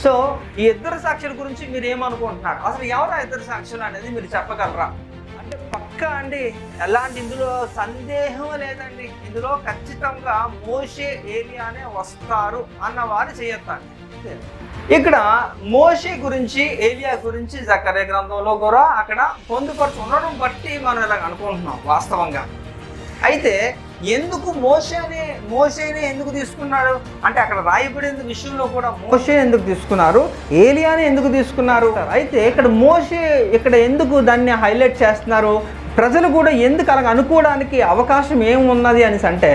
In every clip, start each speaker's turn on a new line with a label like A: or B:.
A: So ఈ ఇద్దరు సాక్షుల గురించి మీరు ఏమనుకుంటున్నారు అసలు ఎవరు ఆ ఇద్దరు సాక్షులు అనేది మీరు చెప్పగలరా అంటే పక్కా అండి ఎలాంటి ఇందులో సందేహం లేదండి ఇందులో ఖచ్చితంగా మోషే ఏలియానే వస్తారు అన్న వారు చేయొద్దండి ఇక్కడ మోషే గురించి ఏలియా గురించి జకరే గ్రంథంలో కూడా అక్కడ పొందుపరచు ఉండడం బట్టి మనం ఇలా అనుకుంటున్నాం వాస్తవంగా అయితే ఎందుకు మోషేనే మోషేనే ఎందుకు తీసుకున్నాడు అంటే అక్కడ రాయబడిన విషయంలో కూడా మోషే ఎందుకు తీసుకున్నారు ఏలియానే ఎందుకు తీసుకున్నారు అయితే ఇక్కడ మోషే ఇక్కడ ఎందుకు దాన్ని హైలైట్ చేస్తున్నారు ప్రజలు కూడా ఎందుకు అలాగ అనుకోవడానికి అవకాశం ఏమున్నది అనేసి అంటే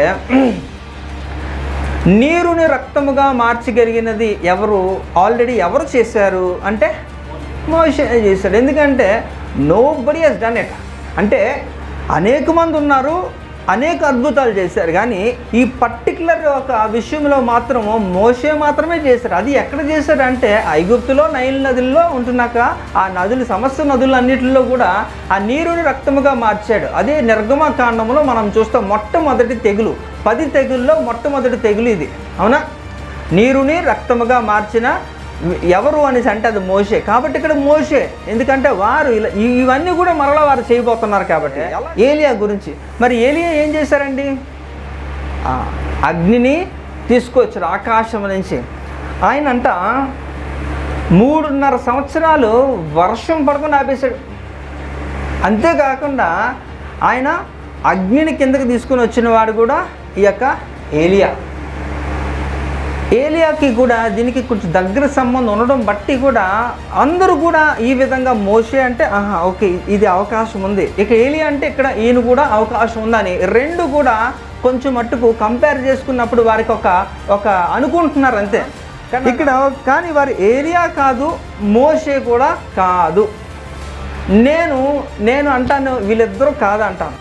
A: నీరుని రక్తముగా మార్చగలిగినది ఎవరు ఆల్రెడీ ఎవరు చేశారు అంటే మోషే చేశాడు ఎందుకంటే nobody has done it అంటే అనేక మంది ఉన్నారు అనేక అద్భుతాలు చేశారు కానీ ఈ పర్టికులర్ ఒక విషయంలో మాత్రము మోషే మాత్రమే చేశారు అది ఎక్కడ చేశారు అంటే ఐగుప్తులో నైల్ నదుల్లో ఉంటున్నాక ఆ నదులు సమస్త నదులన్నిటిలో కూడా ఆ నీరుని రక్తముగా మార్చాడు అదే నిర్గమ కాండంలో మనం చూస్తాం మొట్టమొదటి తెగులు పది తెగుల్లో మొట్టమొదటి తెగులు ఇది అవునా నీరుని రక్తముగా మార్చిన ఎవరు అనేసి అంటే అది మోషే కాబట్టి ఇక్కడ మోషే ఎందుకంటే వారు ఇలా ఇ- ఇవన్నీ కూడా మరలా వారు చేయబోతున్నారు కాబట్టి ఏలియా గురించి మరి ఏలియా ఏం చేశారండి ఆ, అగ్నిని తీసుకొచ్చారు ఆకాశం నుంచి ఆయన అంట మూడున్నర సంవత్సరాలు వర్షం పడకుండా ఆపేశాడు అంతేకాకుండా ఆయన అగ్నిని కిందకి తీసుకుని వచ్చిన వాడు కూడా ఈ యొక్క ఏలియా ఏలియాకి కూడా దీనికి కొంచెం దగ్గర సంబంధం ఉండడం బట్టి కూడా అందరూ కూడా ఈ విధంగా మోసే అంటే ఆహా ఓకే ఇది అవకాశం ఉంది ఇక ఏలియా అంటే ఇక్కడ ఈయన కూడా అవకాశం ఉందని రెండు కూడా కొంచెం మట్టుకు కంపేర్ చేసుకున్నప్పుడు వారికి ఒక ఒక అనుకుంటున్నారు అంతే ఇక్కడ కానీ వారు ఏలియా కాదు మోసే కూడా కాదు నేను నేను అంటాను వీళ్ళిద్దరూ కాదంటాను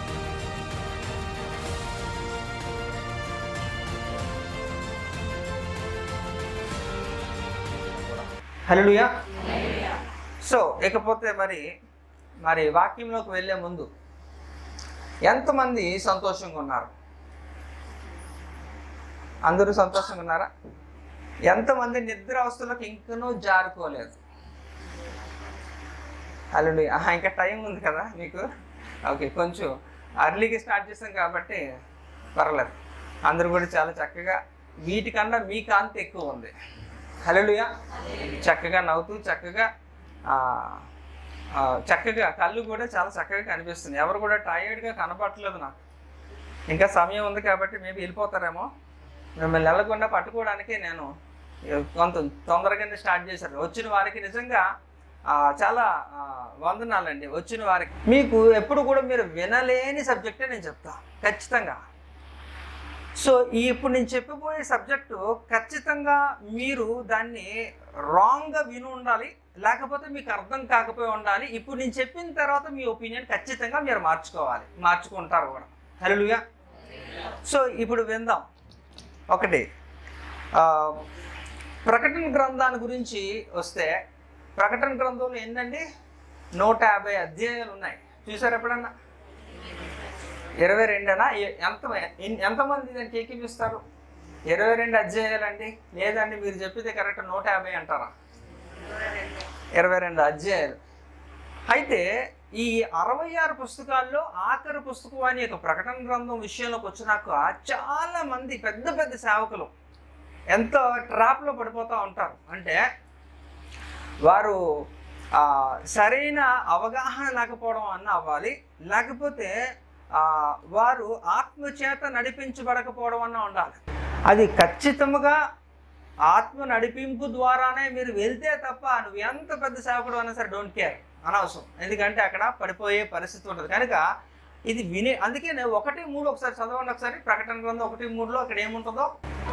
A: హలోయా సో ఇకపోతే మరి మరి వాక్యంలోకి వెళ్ళే ముందు ఎంతమంది సంతోషంగా ఉన్నారు అందరూ సంతోషంగా ఉన్నారా ఎంతమంది నిద్ర అవస్థలోకి ఇంకనూ జారుకోలేదు హలో ఇంకా టైం ఉంది కదా మీకు ఓకే కొంచెం అర్లీగా స్టార్ట్ చేస్తాం కాబట్టి పర్లేదు అందరూ కూడా చాలా చక్కగా వీటికన్నా మీ కాంతి ఎక్కువ ఉంది హలోయా చక్కగా నవ్వుతూ చక్కగా ఆ, ఆ, చక్కగా కళ్ళు కూడా చాలా చక్కగా కనిపిస్తుంది ఎవరు కూడా టైర్డ్గా కనపడట్లేదు నాకు ఇంకా సమయం ఉంది కాబట్టి మేబీ వెళ్ళిపోతారేమో మిమ్మల్ని వెళ్ళకుండా పట్టుకోవడానికి నేను కొంత తొందరగానే స్టార్ట్ చేశాను వచ్చిన వారికి నిజంగా ఆ, చాలా ఆ, వందనాలండి వచ్చిన వారికి మీకు ఎప్పుడు కూడా మీరు వినలేని సబ్జెక్టే నేను చెప్తా ఖచ్చితంగా సో ఈ ఇప్పుడు నేను చెప్పబోయే సబ్జెక్టు ఖచ్చితంగా మీరు దాన్ని రాంగ్గా విని ఉండాలి లేకపోతే మీకు అర్థం కాకపోయి ఉండాలి ఇప్పుడు నేను చెప్పిన తర్వాత మీ ఒపీనియన్ ఖచ్చితంగా మీరు మార్చుకోవాలి మార్చుకుంటారు కూడా హలోగా సో ఇప్పుడు విందాం ఒకటి ఆ, ప్రకటన గ్రంథాన్ని గురించి వస్తే ప్రకటన గ్రంథంలో ఏంటండి నూట యాభై అధ్యాయాలు ఉన్నాయి చూసారు ఎప్పుడన్నా ఇరవై రెండనా ఎ- ఎంత ఎన్- ఎంతమంది దానికి ఏకీపిస్తారు ఇరవై రెండు అధ్యాయాలండి లేదండి మీరు చెప్పితే కరెక్ట్ నూట యాభై అంటారా ఇరవై రెండు అధ్యాయాలు అయితే ఈ అరవై ఆరు పుస్తకాల్లో ఆఖరి పుస్తకం అని ఒక ప్రకటన గ్రంథం విషయంలోకి వచ్చినాక చాలా మంది పెద్ద పెద్ద సేవకులు ఎంతో ట్రాప్లో పడిపోతూ ఉంటారు అంటే వారు ఆ, సరైన అవగాహన లేకపోవడం అన్న అవ్వాలి లేకపోతే ఆ, వారు ఆత్మచేత నడిపించబడకపోవడం అన్న ఉండాలి అది ఖచ్చితంగా ఆత్మ నడిపింపు ద్వారానే మీరు వెళ్తే తప్ప నువ్వు ఎంత పెద్ద సేవకుడు అన్నా సరే డోంట్ కేర్ అనవసరం ఎందుకంటే అక్కడ పడిపోయే పరిస్థితి ఉంటుంది కనుక ఇది వినే అందుకే నేను ఒకటి మూడు ఒకసారి చదవండి ఒకసారి ప్రకటన గ్రంథం ఒకటి మూడులో అక్కడ ఏముంటుందో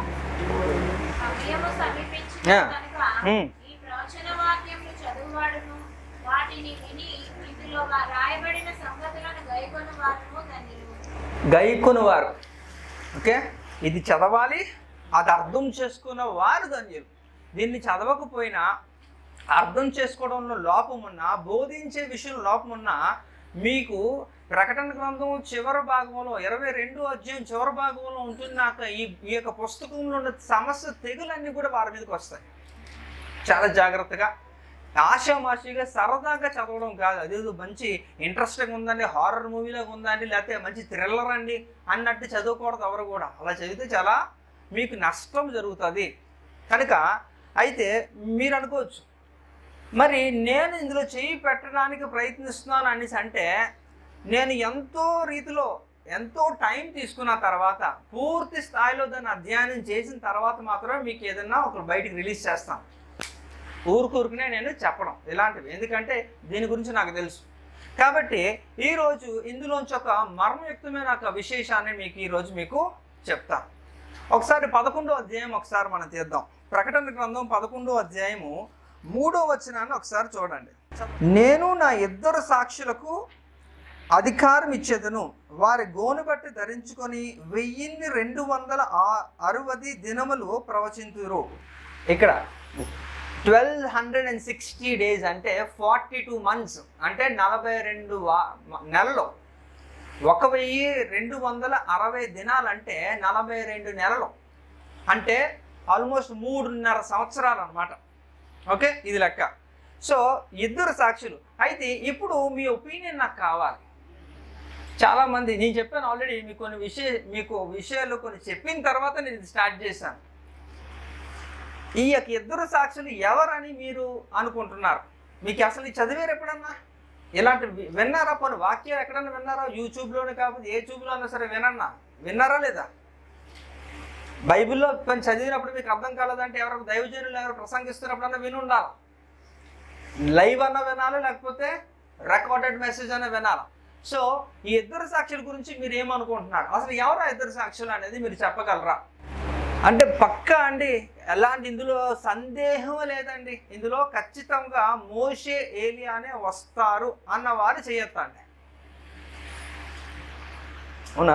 B: సమయము సమీపించిన
A: ఆ.
B: కనుక
A: ఉమ్.
B: ఈ ప్రవచన వాక్యములు చదువువాడును వాటిని విని ఇందులో రాయబడిన సంగతులను గైకొను వారును ధన్యులు
A: గైకుని వారు ఓకే ఇది చదవాలి అది అర్థం చేసుకున్న వారు ధన్యులు దీన్ని చదవకపోయినా అర్థం చేసుకోవడంలో లోపం ఉన్నా బోధించే విషయం లోపం ఉన్నా మీకు ప్రకటన గ్రంథం చివరి భాగంలో ఇరవై రెండు అధ్యాయం చివరి భాగంలో ఉంటున్నాక ఈ ఈ యొక్క పుస్తకంలో ఉన్న సమస్య తెగులన్నీ కూడా వారి మీదకి వస్తాయి చాలా జాగ్రత్తగా ఆశామాషిగా సరదాగా చదవడం కాదు అదేదో మంచి ఇంట్రెస్టింగ్ ఉందండి హారర్ మూవీలాగా ఉందండి లేకపోతే మంచి థ్రిల్లర్ అండి అన్నట్టు చదవకూడదు ఎవరు కూడా అలా చదివితే చాలా మీకు నష్టం జరుగుతుంది కనుక అయితే మీరు అనుకోవచ్చు మరి నేను ఇందులో చేయి పెట్టడానికి ప్రయత్నిస్తున్నాను అనేసి అంటే నేను ఎంతో రీతిలో ఎంతో టైం తీసుకున్న తర్వాత పూర్తి స్థాయిలో దాన్ని అధ్యయనం చేసిన తర్వాత మాత్రమే మీకు ఏదన్నా ఒక బయటికి రిలీజ్ చేస్తాను ఊరుకూరుకునే నేను చెప్పడం ఇలాంటివి ఎందుకంటే దీని గురించి నాకు తెలుసు కాబట్టి ఈరోజు ఇందులోంచి ఒక మర్మయుక్తమైన ఒక విశేషాన్ని మీకు ఈరోజు మీకు చెప్తాను ఒకసారి పదకొండో అధ్యాయం ఒకసారి మనం తీద్దాం ప్రకటన గ్రంథం పదకొండో అధ్యాయము మూడో వచనాన్ని ఒకసారి చూడండి నేను నా ఇద్దరు సాక్షులకు అధికారం ఇచ్చేదను వారి గోను బట్టి ధరించుకొని వెయ్యిన్ని రెండు వందల ఆ- అరవది దినములు ప్రవచింతురు ఇక్కడ twelve hundred and sixty days అంటే ఫార్టీ టూ మంత్స్ అంటే నలభై రెండు వా నెలలు ఒక వెయ్యి రెండు వందల అరవై దినాలంటే నలభై రెండు నెలలు అంటే ఆల్మోస్ట్ మూడున్నర సంవత్సరాలు అనమాట ఓకే ఇది లెక్క సో ఇద్దరు సాక్షులు అయితే ఇప్పుడు మీ ఒపీనియన్ నాకు కావాలి చాలామంది నేను చెప్పాను ఆల్రెడీ మీకు కొన్ని విషయ మీకు విషయాలు కొన్ని చెప్పిన తర్వాత నేను ఇది స్టార్ట్ చేశాను ఈ యొక్క ఇద్దరు సాక్షులు ఎవరని మీరు అనుకుంటున్నారు మీకు అసలు ఇది చదివారు ఎప్పుడన్నా ఇలాంటి వి- విన్నారా పోనీ వాక్యాలు ఎక్కడన్నా విన్నారా యూట్యూబ్లోనే కాకపోతే ఏ ట్యూబ్లో అన్నా సరే వినన్నా విన్నారా లేదా బైబిల్లో కొంచెం చదివినప్పుడు మీకు అర్థం కాలేదంటే ఎవరు దైవజనులు ఎవరు ప్రసంగిస్తున్నప్పుడన్నా విని ఉండాలి లైవ్ అన్న వినాలి లేకపోతే రికార్డెడ్ మెసేజ్ అన్న వినాలి సో ఈ ఇద్దరు సాక్షుల గురించి మీరు ఏమనుకుంటున్నారు అసలు ఎవరు ఆ ఇద్దరు సాక్షులు అనేది మీరు చెప్పగలరా అంటే పక్కా అండి ఎలాంటి ఇందులో సందేహం లేదండి ఇందులో ఖచ్చితంగా మోషే ఏలియానే వస్తారు అన్న వారు చేయొద్దండి అవునా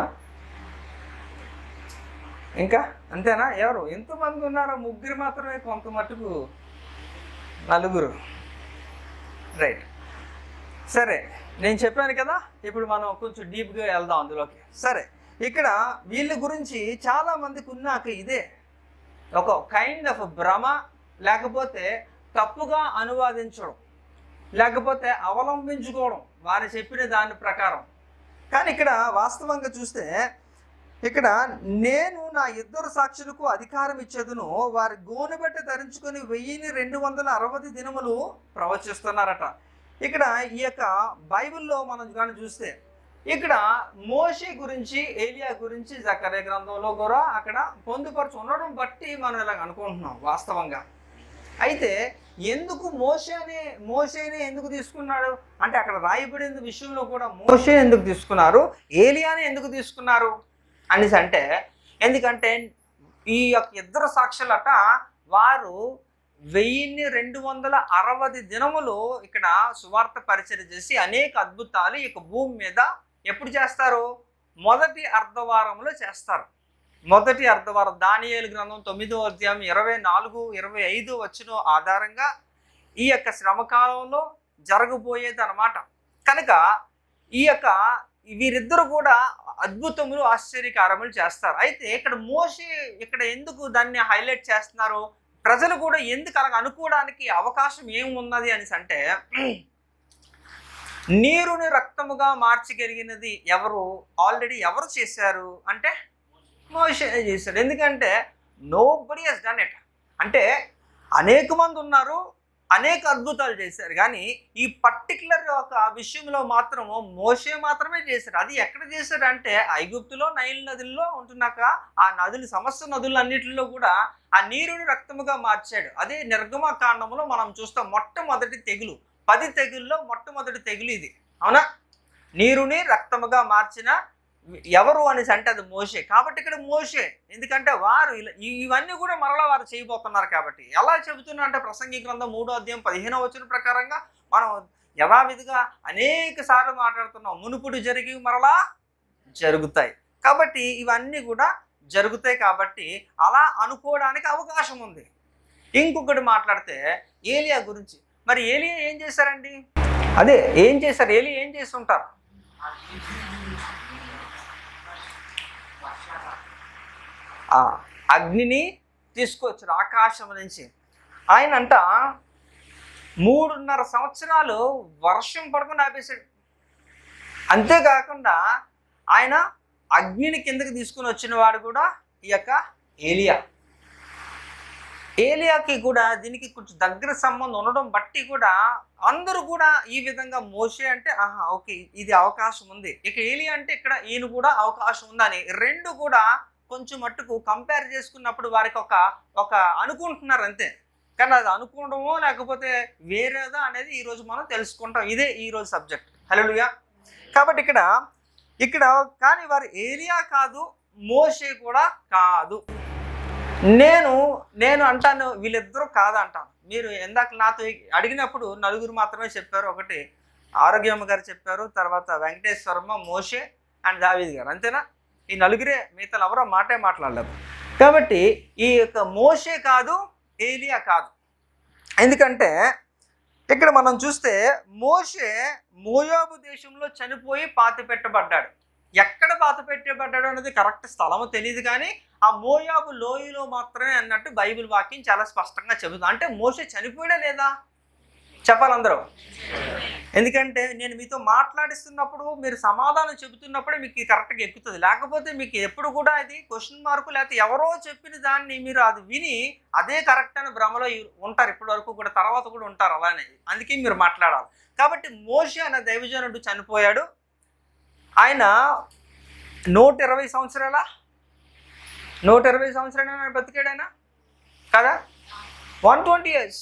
A: ఇంకా అంతేనా ఎవరు ఎంతమంది ఉన్నారో ముగ్గురు మాత్రమే కొంత మటుకు నలుగురు రైట్ సరే నేను చెప్పాను కదా ఇప్పుడు మనం కొంచెం డీప్గా వెళ్దాం అందులోకి సరే ఇక్కడ వీళ్ళ గురించి చాలా మందికి ఉన్నాక ఇదే ఒక కైండ్ ఆఫ్ భ్రమ లేకపోతే తప్పుగా అనువాదించడం లేకపోతే అవలంబించుకోవడం వారు చెప్పిన దాని ప్రకారం కానీ ఇక్కడ వాస్తవంగా చూస్తే ఇక్కడ నేను నా ఇద్దరు సాక్షులకు అధికారం ఇచ్చేదును వారి గోను బట్టి ధరించుకొని వెయ్యిని రెండు వందల అరవై దినములు ప్రవచిస్తున్నారట ఇక్కడ ఈ యొక్క బైబిల్లో మనం కానీ చూస్తే ఇక్కడ మోషే గురించి ఏలియా గురించి జకరే గ్రంథంలో కూడా అక్కడ పొందుపరచు ఉండడం బట్టి మనం ఇలా అనుకుంటున్నాం వాస్తవంగా అయితే ఎందుకు మోషేనే మోషేనే ఎందుకు తీసుకున్నాడు అంటే అక్కడ రాయబడిన విషయంలో కూడా మోషే ఎందుకు తీసుకున్నారు ఏలియానే ఎందుకు తీసుకున్నారు అనేసి అంటే ఎందుకంటే ఈ యొక్క ఇద్దరు సాక్షులట వారు వెయ్యిన్ని రెండు వందల అరవై దినములు ఇక్కడ సువార్త పరిచయం చేసి అనేక అద్భుతాలు ఇక భూమి మీద ఎప్పుడు చేస్తారు మొదటి అర్ధవారంలో చేస్తారు మొదటి అర్ధవారం దానియేలు గ్రంథం తొమ్మిదో అధ్యాయం ఇరవై నాలుగు ఇరవై ఐదు వచ్చిన ఆధారంగా ఈ యొక్క శ్రమకాలంలో జరగబోయేది అనమాట కనుక ఈ యొక్క వీరిద్దరు కూడా అద్భుతములు ఆశ్చర్యకారములు చేస్తారు అయితే ఇక్కడ మోషే ఇక్కడ ఎందుకు దాన్ని హైలైట్ చేస్తున్నారు ప్రజలు కూడా ఎందుకు అలా అనుకోవడానికి అవకాశం ఏమున్నది అనేసి అంటే నీరుని రక్తముగా మార్చగలిగినది ఎవరు ఆల్రెడీ ఎవరు చేశారు అంటే మోషే చేశాడు ఎందుకంటే nobody has done it అంటే అనేక మంది ఉన్నారు అనేక అద్భుతాలు చేశారు కానీ ఈ పర్టికులర్ ఒక విషయంలో మాత్రము మోషే మాత్రమే చేశారు అది ఎక్కడ చేశారు అంటే ఐగుప్తులో నైల్ నదుల్లో ఉంటున్నాక ఆ నదులు సమస్త నదులన్నిటిలో కూడా ఆ నీరుని రక్తముగా మార్చాడు అదే నిర్గమ కాండంలో మనం చూస్తాం మొట్టమొదటి తెగులు పది తెగుల్లో మొట్టమొదటి తెగులు ఇది అవునా నీరుని రక్తముగా మార్చిన ఎవరు అనేసి అంటే అది మోషే కాబట్టి ఇక్కడ మోషే ఎందుకంటే వారు ఇలా- ఈ- ఇవన్నీ కూడా మరలా వారు చేయబోతున్నారు కాబట్టి ఎలా చెబుతున్నా అంటే ప్రసంగి గ్రంథం మూడో అధ్యాయం పదిహేనో వచ్చిన ప్రకారంగా మనం యథావిధిగా అనేక సార్లు మాట్లాడుతున్నాం మునుపుడు జరిగి మరలా జరుగుతాయి కాబట్టి ఇవన్నీ కూడా జరుగుతాయి కాబట్టి అలా అనుకోవడానికి అవకాశం ఉంది ఇంకొకటి మాట్లాడితే ఏలియా గురించి మరి ఏలియా ఏం చేశారండి అదే ఏం చేశారు ఏలియా ఏం చేసి ఉంటారు ఆ అగ్నిని తీసుకొచ్చారు ఆకాశం నుంచి ఆయన అంట మూడున్నర సంవత్సరాలు వర్షం పడకుండా ఆపేశాడు అంతేకాకుండా ఆయన అగ్నిని కిందకి తీసుకుని వచ్చిన వాడు కూడా ఈ యొక్క ఏలియా ఏలియాకి కూడా దీనికి కొంచెం దగ్గర సంబంధం ఉండడం బట్టి కూడా అందరూ కూడా ఈ విధంగా మోసే అంటే ఆహా ఓకే ఇది అవకాశం ఉంది ఇక ఏలియా అంటే ఇక్కడ ఈయన కూడా అవకాశం ఉందని రెండు కూడా కొంచెం మట్టుకు కంపేర్ చేసుకున్నప్పుడు వారికి ఒక ఒక అనుకుంటున్నారు అంతే కానీ అది అనుకోవడమో లేకపోతే వేరేదా అనేది ఈరోజు మనం తెలుసుకుంటాం ఇదే ఈరోజు సబ్జెక్ట్ హలోలుగా కాబట్టి ఇక్కడ ఇక్కడ కానీ వారు ఏలియా కాదు మోషే కూడా కాదు నేను నేను అంటాను వీళ్ళిద్దరూ కాదంటాను మీరు ఎందాక నాతో అడిగినప్పుడు నలుగురు మాత్రమే చెప్పారు ఒకటి ఆరోగ్యమ్మ గారు చెప్పారు తర్వాత వెంకటేశ్వరమ్మ మోషే అండ్ దావీద్ గారు అంతేనా ఈ నలుగురే మిగతా ఎవరో మాటే మాట్లాడలేరు కాబట్టి ఈ యొక్క మోషే కాదు ఏలియా కాదు ఎందుకంటే ఇక్కడ మనం చూస్తే మోషే మోయాబు దేశంలో చనిపోయి పాతి పెట్టబడ్డాడు ఎక్కడ పాత పెట్టబడ్డాడు అనేది కరెక్ట్ స్థలము తెలియదు కానీ ఆ మోయాబు లోయలో మాత్రమే అన్నట్టు బైబిల్ వాక్యం చాలా స్పష్టంగా చెబుతుంది అంటే మోసే చనిపోయాడా లేదా చెప్పాలి అందరూ ఎందుకంటే నేను మీతో మాట్లాడిస్తున్నప్పుడు మీరు సమాధానం చెబుతున్నప్పుడే మీకు ఇది కరెక్ట్గా ఎక్కుతుంది లేకపోతే మీకు ఎప్పుడు కూడా ఇది క్వశ్చన్ మార్కు లేకపోతే ఎవరో చెప్పిన దాన్ని మీరు అది విని అదే కరెక్ట్ అని భ్రమలో ఉంటారు ఇప్పటి వరకు కూడా తర్వాత కూడా ఉంటారు అలానే అందుకే మీరు మాట్లాడాలి కాబట్టి మోషే అనే దైవజనుడు చనిపోయాడు ఆయన నూట ఇరవై సంవత్సరాల నూట ఇరవై సంవత్సరాలు ఆయన బతికాడైనా కదా వన్ ట్వంటీ ఇయర్స్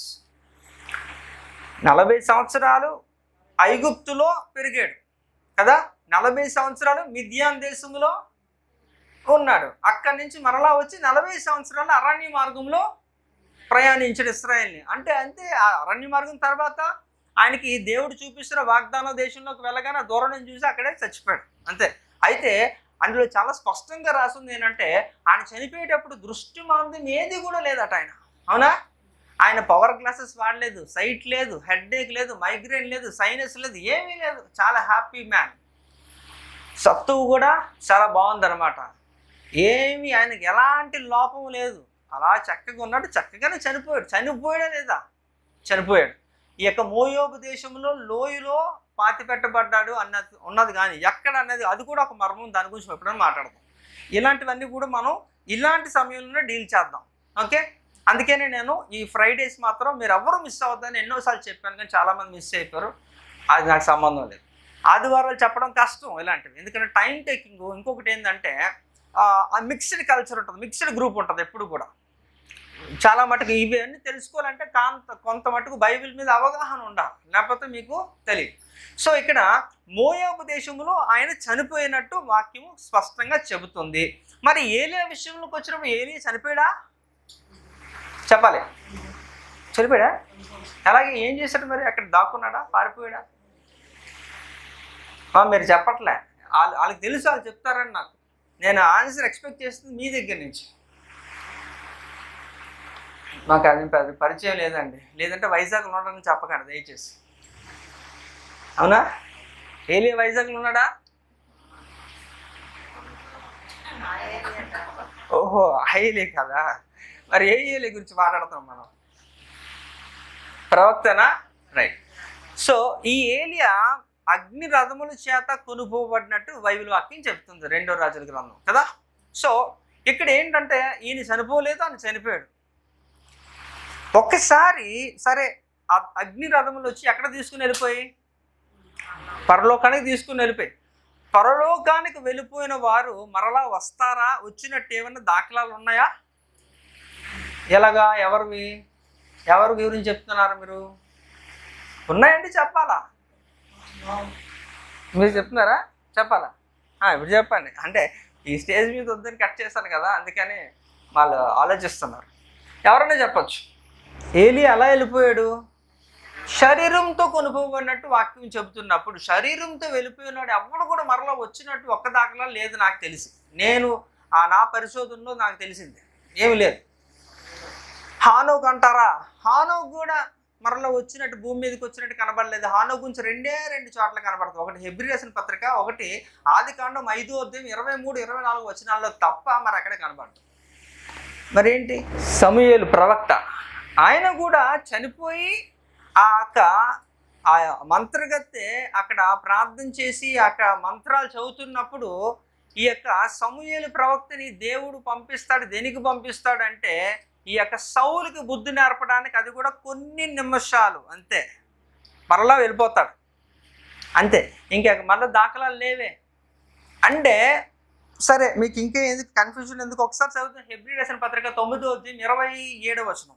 A: నలభై సంవత్సరాలు ఐగుప్తులో పెరిగాడు కదా నలభై సంవత్సరాలు మిథ్యాన్ దేశంలో ఉన్నాడు అక్కడి నుంచి మరలా వచ్చి నలభై సంవత్సరాలు అరణ్య మార్గంలో ప్రయాణించాడు ఇస్రాయల్ని అంటే అంతే ఆ అరణ్య మార్గం తర్వాత ఆయనకి దేవుడు చూపిస్తున్న వాగ్దాన దేశంలోకి వెళ్ళగానే ఆ దూరం నుంచి చూసి అక్కడే చచ్చిపోయాడు అంతే అయితే అందులో చాలా స్పష్టంగా రాసింది ఏంటంటే ఆయన చనిపోయేటప్పుడు దృష్టి మాంద్యం ఏది కూడా లేదట ఆయన అవునా ఆయన పవర్ గ్లాసెస్ వాడలేదు సైట్ లేదు హెడ్ఏక్ లేదు మైగ్రేన్ లేదు సైనస్ లేదు ఏమీ లేదు చాలా హ్యాపీ మ్యాన్ సత్తువు కూడా చాలా బాగుందన్నమాట ఏమి ఆయనకి ఎలాంటి లోపం లేదు అలా చక్కగా ఉన్నాడు చక్కగానే చనిపోయాడు చనిపోయాడా లేదా చనిపోయాడు ఈ యొక్క మోయోబు దేశంలో లోయలో పాతి పెట్టబడ్డాడు అన్నది ఉన్నది కానీ ఎక్కడ అన్నది అది కూడా ఒక మర్మం దాని గురించి ఎప్పుడైనా మాట్లాడదాం ఇలాంటివన్నీ కూడా మనం ఇలాంటి సమయంలోనే డీల్ చేద్దాం ఓకే అందుకనే నేను ఈ ఫ్రైడేస్ మాత్రం మీరు ఎవరు మిస్ అవ్వద్దని ఎన్నోసార్లు చెప్పాను కానీ చాలామంది మిస్ అయిపోయారు అది నాకు సంబంధం లేదు ఆదివారాలు చెప్పడం కష్టం ఇలాంటివి ఎందుకంటే టైం టేకింగ్ ఇంకొకటి ఏంటంటే ఆ మిక్స్డ్ కల్చర్ ఉంటుంది మిక్స్డ్ గ్రూప్ ఉంటుంది ఎప్పుడు కూడా చాలా మటుకు ఇవన్నీ తెలుసుకోవాలంటే కాంత కొంత మటుకు బైబిల్ మీద అవగాహన ఉండాలి లేకపోతే మీకు తెలియదు సో ఇక్కడ మోయాబు దేశంలో ఆయన చనిపోయినట్టు వాక్యము స్పష్టంగా చెబుతుంది మరి ఏలియా విషయంలోకి వచ్చినప్పుడు ఏలియా చనిపోయాడా చెప్పాలి చనిపోయాడా అలాగే ఏం చేశాడు మరి అక్కడ దాక్కున్నాడా పారిపోయాడా ఆ, మీరు చెప్పట్లే వాళ్ళు వాళ్ళకి తెలుసు వాళ్ళు చెప్తారని నాకు నేను ఆన్సర్ ఎక్స్పెక్ట్ చేస్తుంది మీ దగ్గర నుంచి మాకు అది పెద్ద పరిచయం లేదండి లేదంటే వైజాగ్లో ఉన్నాడని చెప్పకండి దయచేసి అవునా ఏలియా వైజాగ్లో ఉన్నాడా ఓహో హైలే కదా మరి ఏ ఏలే గురించి మాట్లాడుతున్నాం మనం ప్రవక్తనా రైట్ సో ఈ ఏలియా అగ్ని రథముల చేత కొనుపోబడినట్టు బైబిల్ వాక్యం చెప్తుంది రెండో రాజుల గ్రంథం కదా సో ఇక్కడ ఏంటంటే ఈయన చనిపోలేదు ఆయన చనిపోయాడు ఒక్కసారి సరే ఆ అగ్ని రథములు వచ్చి ఎక్కడ తీసుకుని వెళ్ళిపోయి పరలోకానికి తీసుకుని వెళ్ళిపోయి పరలోకానికి వెళ్ళిపోయిన వారు మరలా వస్తారా వచ్చినట్టు ఏమైనా దాఖలాలు ఉన్నాయా ఎలాగా ఎవరివి ఎవరి గురించి చెప్తున్నారు మీరు ఉన్నాయండి చెప్పాలా మీరు చెప్తున్నారా చెప్పాలా ఆ, ఇప్పుడు చెప్పండి అంటే ఈ స్టేజ్ మీద వద్దని కట్ చేశాను కదా అందుకని వాళ్ళు ఆలోచిస్తున్నారు ఎవరైనా చెప్పొచ్చు ఏలి ఎలా వెళ్ళిపోయాడు శరీరంతో కొనుక్కోబడినట్టు వాక్యం చెబుతున్నప్పుడు శరీరంతో వెళ్ళిపోయినాడు ఎవడు కూడా మరలా వచ్చినట్టు ఒక్క దాఖలా లేదు నాకు తెలిసి నేను ఆ నా పరిశోధనలో నాకు తెలిసింది ఏమి లేదు హానోక్ అంటారా హానోక్ కూడా మరలా వచ్చినట్టు భూమి మీదకి వచ్చినట్టు కనబడలేదు హానో గురించి రెండే రెండు చోట్ల కనబడుతుంది ఒకటి హెబ్రి రాసిన పత్రిక ఒకటి ఆది కాండం ఐదు అధ్యాయం ఇరవై మూడు ఇరవై నాలుగు వచనాల్లో తప్ప మరి అక్కడే కనబడదు మరేంటి సమూయేలు ప్రవక్త ఆయన కూడా చనిపోయి ఆ యొక్క ఆ మంత్రగత్తె అక్కడ ప్రార్థన చేసి అక్కడ మంత్రాలు చదువుతున్నప్పుడు ఈ యొక్క సమూహలు ప్రవక్తని దేవుడు పంపిస్తాడు దేనికి పంపిస్తాడంటే ఈ యొక్క సౌలుకి బుద్ధి నేర్పడానికి అది కూడా కొన్ని నిమిషాలు అంతే మరలా వెళ్ళిపోతాడు అంతే ఇంకా మళ్ళీ దాఖలాలు లేవే అంటే సరే మీకు ఇంకా ఎందుకు కన్ఫ్యూజన్ ఎందుకు ఒకసారి చదువుతున్న హెబ్రి రాసిన పత్రిక తొమ్మిదో అధ్యాయం ఇరవై ఏడవ వచనం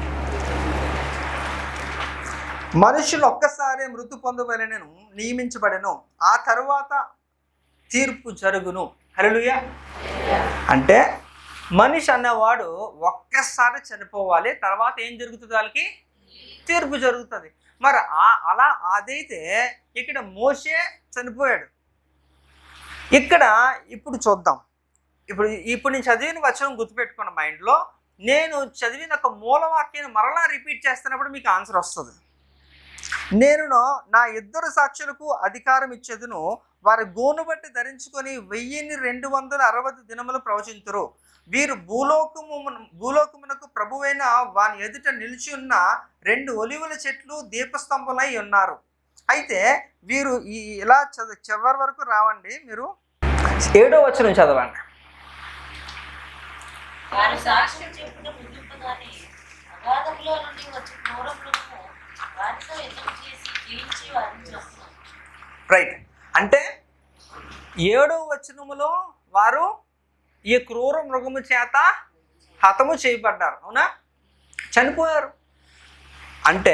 A: మనుషులు ఒక్కసారి మృతి పొందవలనను నియమించబడెను ఆ తరువాత తీర్పు జరుగును హల్లెలూయా అంటే మనిషి అన్నవాడు ఒక్కసారి చనిపోవాలి తర్వాత ఏం జరుగుతుంది వాళ్ళకి తీర్పు జరుగుతుంది మరి ఆ అలా అదైతే ఇక్కడ మోసే చనిపోయాడు ఇక్కడ ఇప్పుడు చూద్దాం ఇప్పుడు ఇప్పుడు నేను చదివిన వచనం గుర్తుపెట్టుకున్న మైండ్లో నేను చదివిన ఒక మూలవాక్యాన్ని మరలా రిపీట్ చేస్తున్నప్పుడు మీకు ఆన్సర్ వస్తుంది నేను నా ఇద్దరు సాక్షులకు అధికారం ఇచ్చేదును వారి గోను బట్టి ధరించుకొని వెయ్యిన్ని రెండు వందల అరవై దినములు ప్రవచింతురు వీరు భూలోకము భూలోకమునకు ప్రభువైన వాని ఎదుట నిలిచి ఉన్న రెండు ఒలివుల చెట్లు దీపస్తంభలై ఉన్నారు అయితే వీరు ఈ ఇలా చద చివరి వరకు రావండి మీరు ఏడో వచనం చదవండి
C: వారి సాక్ష్యం చెప్పుట ముగింపగానే అగాధంలో నుండి వచ్చి క్రూరములను వారితో యుద్ధం చేసి జయించి వారిని చేస్తున్నారు
A: రైట్ అంటే ఏడో వచనములో వారు ఈ క్రూర మృగము చేత హతము చేయబడ్డారు అవునా చనిపోయారు అంటే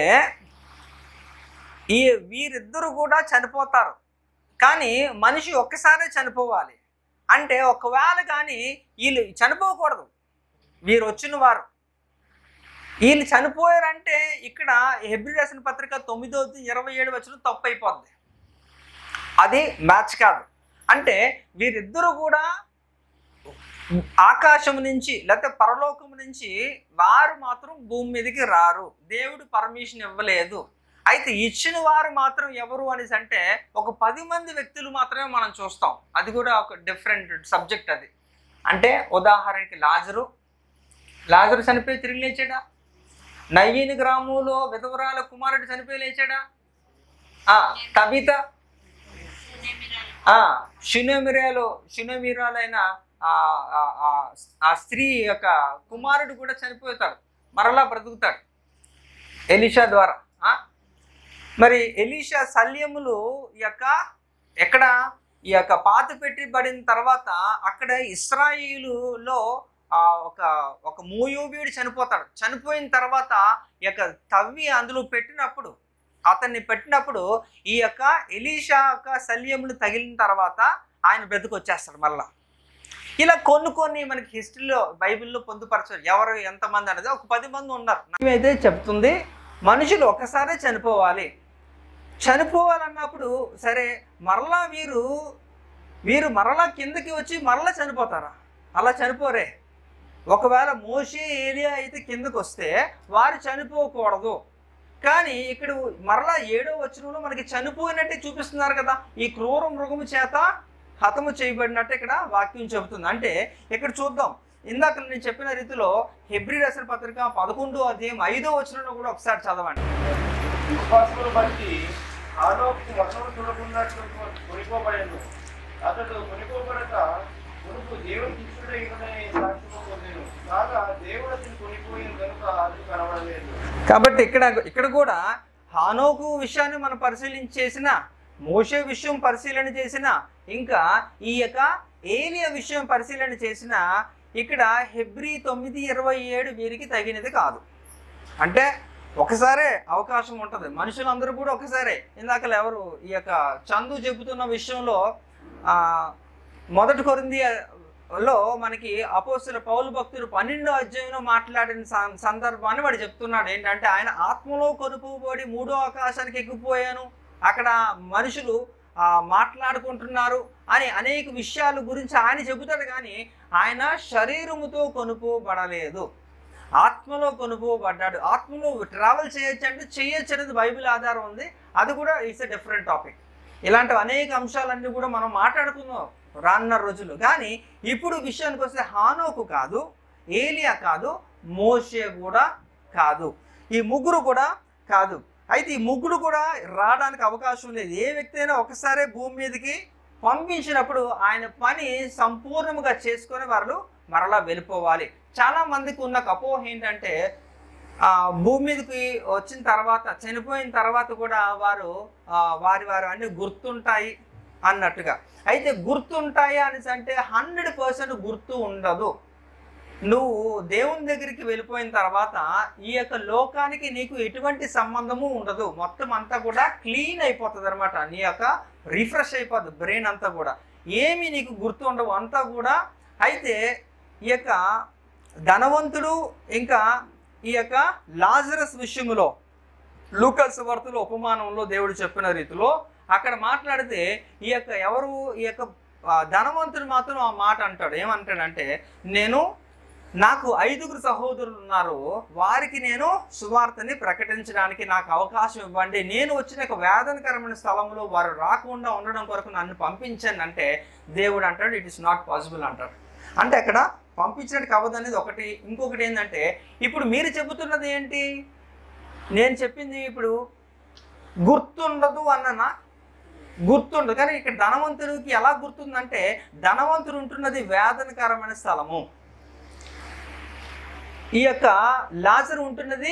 A: ఈ వీరిద్దరు కూడా చనిపోతారు కానీ మనిషి ఒక్కసారే చనిపోవాలి అంటే ఒకవేళ కానీ వీళ్ళు చనిపోకూడదు వీరు వచ్చిన వారు వీళ్ళు చనిపోయారంటే ఇక్కడ హెబ్రి రాసిన పత్రిక తొమ్మిదో ఇరవై ఏడు వచ్చిన తప్పు అయిపోద్ది అది మ్యాచ్ కాదు అంటే వీరిద్దరూ కూడా ఆకాశం నుంచి లేకపోతే పరలోకం నుంచి వారు మాత్రం భూమి మీదకి రారు దేవుడు పర్మిషన్ ఇవ్వలేదు అయితే ఇచ్చిన వారు మాత్రం ఎవరు అనేసి అంటే ఒక పది మంది వ్యక్తులు మాత్రమే మనం చూస్తాం అది కూడా ఒక డిఫరెంట్ సబ్జెక్ట్ అది అంటే ఉదాహరణకి లాజరు లాజరు చనిపోయి తిరిగి లేచాడా నయ్యిని గ్రామంలో విధవరాల కుమారుడు చనిపోయి లేచాడా ఆ, తబిత ఆ శునమిరాలు శునమిరాలైన ఆ ఆ- ఆ- ఆ స్త్రీ యొక్క కుమారుడు కూడా చనిపోతాడు మరలా బ్రతుకుతాడు ఎలీషా ద్వారా ఆ? మరి ఎలీషా శల్యములు యొక్క ఎక్కడ ఈ యొక్క పాత పెట్టబడిన తర్వాత అక్కడ ఇస్రాయిలులో ఆ ఒక ఒక మూయోబీయుడు చనిపోతాడు చనిపోయిన తర్వాత ఈ యొక్క తవ్వి అందులో పెట్టినప్పుడు అతన్ని పెట్టినప్పుడు ఈ యొక్క ఎలీషా యొక్క శల్యములు తగిలిన తర్వాత ఆయన బ్రతికొచ్చేస్తాడు మళ్ళా ఇలా కొన్ని కొన్ని మనకి హిస్టరీలో బైబిల్లో పొందుపరచారు ఎవరు ఎంతమంది అనేది ఒక పది మంది ఉన్నారు మేమైతే చెప్తుంది మనుషులు ఒక్కసారే చనిపోవాలి చనిపోవాలన్నప్పుడు సరే మరలా వీరు వీరు మరలా కిందకి వచ్చి మరలా చనిపోతారా అలా చనిపోరే ఒకవేళ మోషే ఏరియా అయితే కిందకు వస్తే వారు చనిపోకూడదు కానీ ఇక్కడ మరలా ఏడో వచనంలో మనకి చనిపోయినట్టే చూపిస్తున్నారు కదా ఈ క్రూర మృగము చేత హతము చేయబడినట్టు ఇక్కడ వాక్యం చెబుతుంది అంటే ఇక్కడ చూద్దాం ఇందాక నేను చెప్పిన రీతిలో హెబ్రి రాసిన పత్రిక పదకొండో అధ్యాయం ఐదో వచనంలో కూడా ఒకసారి చదవండి
D: విశ్వాసమును బట్టి ఆనోకు వసము చూడకున్నట్లు కొనిపోబడను అతడు కొనిపోబడక కొనుకు దేవుని శిష్యుడై ఉండని సాక్ష్యము పొందెను కాగా దేవుడు అతను కొనిపోయిన కనుక అది కనబడలేదు
A: కాబట్టి ఇక్కడ ఇక్కడ కూడా హానోకు విషయాన్ని మనం పరిశీలన చేసిన మోషే విషయం పరిశీలన చేసిన ఇంకా ఈ యొక్క ఏలియా విషయం పరిశీలన చేసిన ఇక్కడ హెబ్రి తొమ్మిది ఇరవై ఏడు వీరికి తగినది కాదు అంటే ఒకసారే అవకాశం ఉంటుంది మనుషులందరూ కూడా ఒకసారే ఇందాక ఎవరు ఈ యొక్క చందు చెబుతున్న విషయంలో ఆ, మొదటి కొరింది లో మనకి అపోస్తుల పౌలు భక్తులు పన్నెండో అధ్యాయంలో మాట్లాడిన సం- సందర్భాన్ని వాడు చెప్తున్నాడు ఏంటంటే ఆయన ఆత్మలో కొనుపుబడి మూడో ఆకాశానికి ఎక్కిపోయాను అక్కడ మనుషులు ఆ, మాట్లాడుకుంటున్నారు అని అనేక విషయాల గురించి ఆయన చెబుతాడు కానీ ఆయన శరీరముతో కొనుపోబడలేదు ఆత్మలో కొనుపోబడ్డాడు ఆత్మలో ట్రావెల్ చేయొచ్చు అంటే చేయొచ్చు అనేది బైబిల్ ఆధారం ఉంది అది కూడా ఇట్స్ ఎ డిఫరెంట్ టాపిక్ ఇలాంటి అనేక అంశాలన్నీ కూడా మనం మాట్లాడుకుందాం రానున్న రోజులు కానీ ఇప్పుడు విషయానికి వస్తే హానోకు కాదు ఏలియా కాదు మోషే కూడా కాదు ఈ ముగ్గురు కూడా కాదు అయితే ఈ ముగ్గురు కూడా రావడానికి అవకాశం లేదు ఏ వ్యక్తి అయినా ఒకసారి భూమి మీదకి పంపించినప్పుడు ఆయన పని సంపూర్ణంగా చేసుకొని వాళ్ళు మరలా వెళ్ళిపోవాలి చాలా మందికి ఉన్న ఒక అపోహ ఏంటంటే ఆ, భూమి మీదకి వచ్చిన తర్వాత చనిపోయిన తర్వాత కూడా వారు ఆ, వారి వారు అన్ని గుర్తుంటాయి అన్నట్టుగా అయితే గుర్తుంటాయి అనేసి అంటే హండ్రెడ్ పర్సెంట్ గుర్తు ఉండదు నువ్వు దేవుని దగ్గరికి వెళ్ళిపోయిన తర్వాత ఈ యొక్క లోకానికి నీకు ఎటువంటి సంబంధము ఉండదు మొత్తం అంతా కూడా క్లీన్ అయిపోతుంది అనమాట నీ యొక్క రిఫ్రెష్ అయిపోద్ది బ్రెయిన్ అంతా కూడా ఏమి నీకు గుర్తు ఉండవు అంతా కూడా అయితే ఈ యొక్క ధనవంతుడు ఇంకా ఈ యొక్క లాజరస్ విషయములో లూకస్ వార్తలో ఉపమానంలో దేవుడు చెప్పిన రీతిలో అక్కడ మాట్లాడితే ఈ యొక్క ఎవరు ఈ యొక్క ఆ, ధనవంతుడు మాత్రం ఆ మాట అంటాడు ఏమంటాడంటే నేను నాకు ఐదుగురు సహోదరులు ఉన్నారు వారికి నేను సువార్తని ప్రకటించడానికి నాకు అవకాశం ఇవ్వండి నేను వచ్చిన ఒక వేదనకరమైన స్థలంలో వారు రాకుండా ఉండడం కొరకు నన్ను పంపించండి అంటే దేవుడు అంటాడు ఇట్ ఇస్ నాట్ పాసిబుల్ అంటాడు అంటే అక్కడ పంపించడానికి అవ్వదు అనేది ఒకటి ఇంకొకటి ఏంటంటే ఇప్పుడు మీరు చెబుతున్నది ఏంటి నేను చెప్పింది ఇప్పుడు గుర్తుండదు అన్ననా గుర్తుండదు కానీ ఇక్కడ ధనవంతుడికి ఎలా గుర్తుందంటే ధనవంతుడు ఉంటున్నది వేదనకరమైన స్థలము ఈ యొక్క లాజరు ఉంటున్నది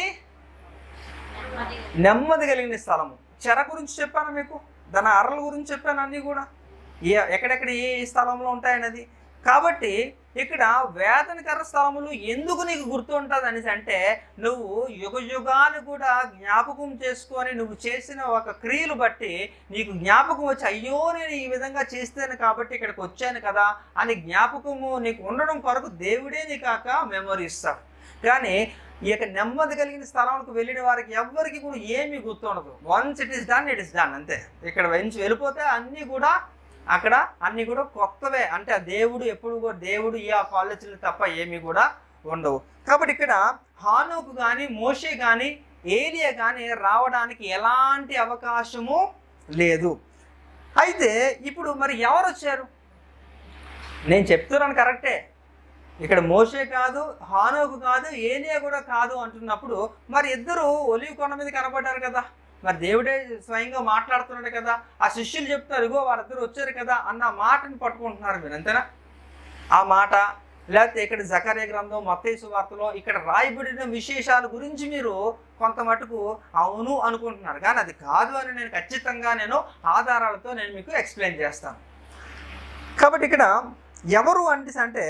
A: నెమ్మది కలిగిన స్థలము చెర గురించి చెప్పాను మీకు దాని అర్రల గురించి చెప్పాను అన్నీ కూడా ఏ ఎక్కడెక్కడ ఏ ఏ స్థలంలో ఉంటాయన్నది కాబట్టి ఇక్కడ వేదనకర స్థలములు ఎందుకు నీకు గుర్తుంటుంది అనేసి అంటే నువ్వు యుగ యుగాలు కూడా జ్ఞాపకం చేసుకొని నువ్వు చేసిన ఒక క్రియలు బట్టి నీకు జ్ఞాపకం వచ్చి అయ్యో నేను ఈ విధంగా చేస్తాను కాబట్టి ఇక్కడికి వచ్చాను కదా అని జ్ఞాపకము నీకు ఉండడం కొరకు దేవుడే నీకు కాక మెమొరీ ఇస్తాడు కానీ ఈ యొక్క నెమ్మది కలిగిన స్థలాలకు వెళ్ళిన వారికి ఎవ్వరికి కూడా ఏమీ గుర్తుండదు once it is done it is done అంతే ఇక్కడ వెంచి వెళ్ళిపోతే అన్నీ కూడా అక్కడ అన్నీ కూడా కొత్తవే అంటే ఆ దేవుడు ఎప్పుడు కూడా దేవుడు ఈ ఆ కాలేజీలు తప్ప ఏమీ కూడా ఉండవు కాబట్టి ఇక్కడ హానోకు కానీ మోషే కానీ ఏలియా కానీ రావడానికి ఎలాంటి అవకాశము లేదు అయితే ఇప్పుడు మరి ఎవరు వచ్చారు నేను చెప్తున్నాను కరెక్టే ఇక్కడ మోషే కాదు హానోకు కాదు ఏలియా కూడా కాదు అంటున్నప్పుడు మరి ఇద్దరు ఒలివి కొండ మీద కనబడ్డారు కదా మరి దేవుడే స్వయంగా మాట్లాడుతున్నాడు కదా ఆ శిష్యులు చెప్తారు ఇగో వారిద్దరు వచ్చారు కదా అన్న మాటని పట్టుకుంటున్నారు మీరు అంతేనా ఆ మాట లేకపోతే ఇక్కడ జకర్య గ్రంథం మత్తేసు వార్తలో ఇక్కడ రాయబడిన విశేషాల గురించి మీరు కొంత మటుకు అవును అనుకుంటున్నారు కానీ అది కాదు అని నేను ఖచ్చితంగా నేను ఆధారాలతో నేను మీకు ఎక్స్ప్లెయిన్ చేస్తాను కాబట్టి ఇక్కడ ఎవరు అంటే అంటే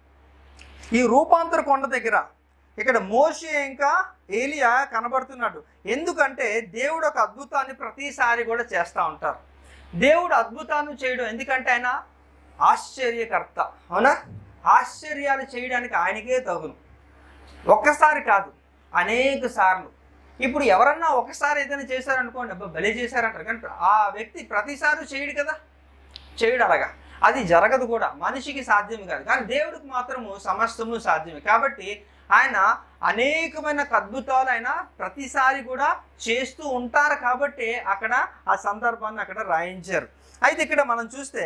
A: ఈ రూపాంతర కొండ దగ్గర ఇక్కడ మోషే ఇంకా ఏలియా కనబడుతున్నాడు ఎందుకంటే దేవుడు ఒక అద్భుతాన్ని ప్రతిసారి కూడా చేస్తూ ఉంటారు దేవుడు అద్భుతాన్ని చేయడం ఎందుకంటే ఆయన ఆశ్చర్యకర్త అవునా ఆశ్చర్యాలు చేయడానికి ఆయనకే తగును ఒక్కసారి కాదు అనేక సార్లు ఇప్పుడు ఎవరన్నా ఒకసారి ఏదైనా చేశారనుకోండి అబ్బా బలి చేశారంటారు కానీ ఆ వ్యక్తి ప్రతిసారి చేయడు కదా చేయడు అలాగా అది జరగదు కూడా మనిషికి సాధ్యం కాదు కానీ దేవుడికి మాత్రము సమస్తము సాధ్యమే కాబట్టి ఆయన అనేకమైన అద్భుతాలు ఆయన ప్రతిసారి కూడా చేస్తూ ఉంటారు కాబట్టి అక్కడ ఆ సందర్భాన్ని అక్కడ రాయించారు అయితే ఇక్కడ మనం చూస్తే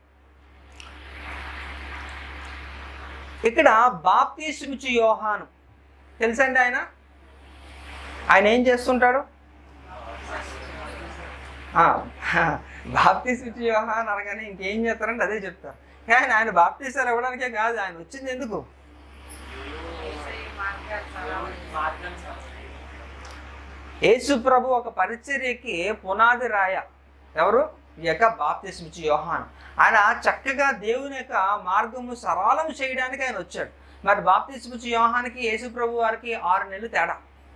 A: ఇక్కడ బాప్తీసుమిచ్చి యోహాను తెలుసండి ఆయన ఆయన ఏం చేస్తుంటాడు బాప్తీసుమిచ్చి యోహాన్ అనగానే ఇంకేం చేస్తారంటే అదే చెప్తారు కానీ ఆయన బాప్తీసాలు ఇవ్వడానికే కాదు ఆయన వచ్చింది ఎందుకు యేసు ప్రభు ఒక పరిచర్యకి పునాది రాయ ఎవరు ఈ యొక్క బాప్తిస్మిచ్చి యోహాన్ ఆయన చక్కగా దేవుని యొక్క మార్గము సరళం చేయడానికి ఆయన వచ్చాడు మరి బాప్తిస్మిచ్చి యోహానికి యేసు ప్రభు వారికి ఆరు నెలలు తేడా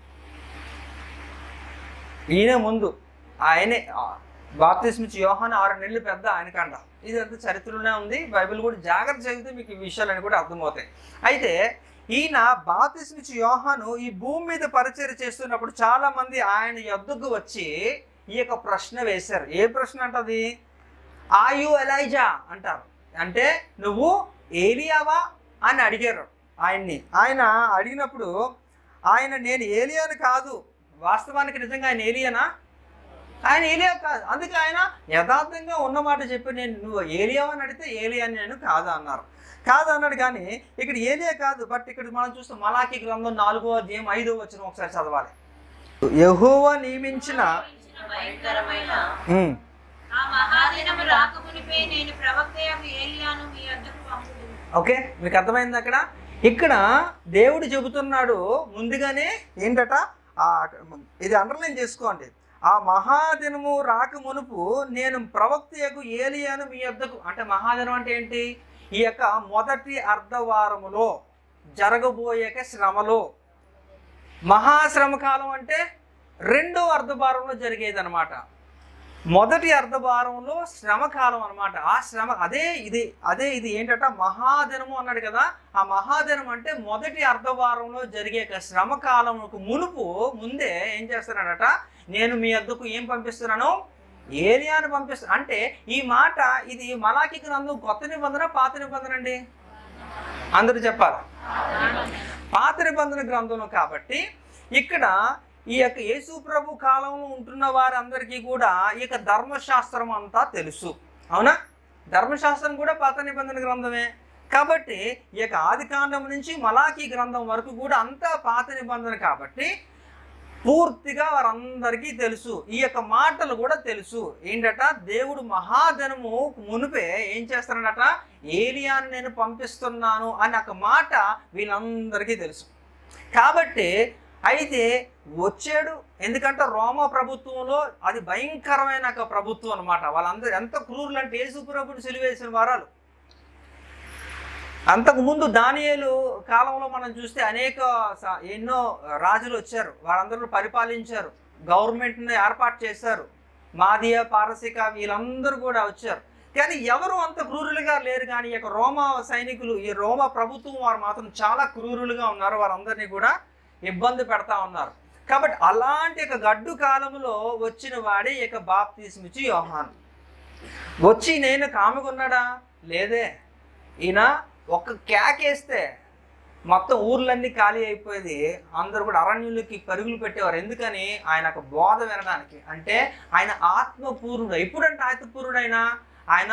A: ఈయన ముందు ఆయనే బాప్తిస్మిచ్చి యోహాన్ ఆరు నెలలు పెద్ద ఆయనకంట ఇదంతా చరిత్రలోనే ఉంది బైబిల్ కూడా జాగ్రత్త చదివితే మీకు ఈ విషయాలన్నీ కూడా అర్థమవుతాయి అయితే ఈయన బాప్తిస్మిచ్చి యోహాను ఈ భూమి మీద పరిచయం చేస్తున్నప్పుడు చాలా మంది ఆయన యొద్దకు వచ్చి ఈ యొక్క ప్రశ్న వేశారు ఏ ప్రశ్న అంటది ఆయు ఎలైజా అంటారు అంటే నువ్వు ఏలియావా అని అడిగారు ఆయన్ని ఆయన అడిగినప్పుడు ఆయన నేను ఏలియాని కాదు వాస్తవానికి నిజంగా ఆయన ఏలియానా ఆయన ఏలియా కాదు అందుకే ఆయన యథార్థంగా ఉన్నమాట చెప్పి నేను నువ్వు ఏలియా అని అడిగితే ఏలియా అని నేను కాదు అన్నారు కాదు అన్నాడు కానీ ఇక్కడ ఏలియా కాదు బట్ ఇక్కడ మనం చూస్తాం మలాకి గ్రంథం నాలుగో అధ్యాయం ఐదో వచ్చిన ఒకసారి చదవాలి యెహోవా నియమించిన
B: ఇచ్చిన భయంకరమైన
A: ఉమ్,
B: ఆ మహాదినము రాకమునిపే నేను ప్రవక్త ఏలియాను మీ వద్దకు పంపుదును
A: ఓకే మీకు అర్థమైంది అక్కడ ఇక్కడ దేవుడు చెబుతున్నాడు ముందుగానే ఏంటట ఆ ఇది అండర్లైన్ చేసుకోండి ఆ మహాదినము రాక మునుపు నేను ప్రవక్తయకు ఏలియాను మీ వద్దకు అంటే మహాదినం అంటే ఏంటి ఈ యొక్క మొదటి అర్ధవారములో జరగబోయే శ్రమలో మహాశ్రమ కాలం అంటే రెండో అర్ధభారంలో జరిగేది అనమాట మొదటి అర్ధభారంలో శ్రమ కాలం అనమాట ఆ శ్రమ అదే ఇది అదే ఇది ఏంటట మహాదినము అన్నాడు కదా ఆ మహాదినం అంటే మొదటి అర్ధభారంలో జరిగే ఒక శ్రమ కాలంకు మునుపు ముందే ఏం చేస్తున్నాడట నేను మీ వద్దకు ఏం పంపిస్తున్నాను ఏలియాను పంపిస్తాను అంటే ఈ మాట ఇది మలాకి గ్రంథం కొత్త నిబంధన పాత నిబంధన అండి అందరూ చెప్పాలి పాత నిబంధన గ్రంథంలో కాబట్టి ఇక్కడ ఈ యొక్క యేసు ప్రభు కాలంలో ఉంటున్న వారందరికీ కూడా ఈ యొక్క ధర్మశాస్త్రం అంతా తెలుసు అవునా ధర్మశాస్త్రం కూడా పాత నిబంధన గ్రంథమే కాబట్టి ఈ యొక్క ఆది కాండం నుంచి మలాఖీ గ్రంథం వరకు కూడా అంతా పాత నిబంధన కాబట్టి పూర్తిగా వారందరికీ తెలుసు ఈ యొక్క మాటలు కూడా తెలుసు ఏంటట దేవుడు మహాధనము మునిపే ఏం చేస్తాడట ఏలియాను నేను పంపిస్తున్నాను అని ఒక మాట వీళ్ళందరికీ తెలుసు కాబట్టి అయితే వచ్చాడు ఎందుకంటే రోమా ప్రభుత్వంలో అది భయంకరమైన ఒక ప్రభుత్వం అనమాట వాళ్ళందరూ ఎంత క్రూరులు అంటే యేసు ప్రభుని సిలువేసిన వారాలు అంతకుముందు దానియేలు కాలంలో మనం చూస్తే అనేక స- ఎన్నో రాజులు వచ్చారు వారందరూ పరిపాలించారు గవర్నమెంట్ని ఏర్పాటు చేశారు మాదియ పారసిక వీళ్ళందరూ కూడా వచ్చారు కానీ ఎవరు అంత క్రూరులుగా లేరు కానీ ఈ యొక్క రోమా సైనికులు ఈ రోమా ప్రభుత్వం వారు మాత్రం చాలా క్రూరులుగా ఉన్నారు వారందరినీ కూడా ఇబ్బంది పెడతా ఉన్నారు కాబట్టి అలాంటి ఒక గడ్డు కాలంలో వచ్చిన వాడే ఈ యొక్క బాప్తీస్మిచ్చి యోహాన్ వచ్చి నేను కాముకున్నాడా లేదే ఈయన ఒక్క కేకేస్తే మొత్తం ఊర్లన్నీ ఖాళీ అయిపోయేది అందరూ కూడా అరణ్యులకి పరుగులు పెట్టేవారు ఎందుకని ఆయన ఒక బోధ వినడానికి అంటే ఆయన ఆత్మపూర్ణుడు ఎప్పుడంటే ఆత్మపూర్ణుడు ఆయన ఆయన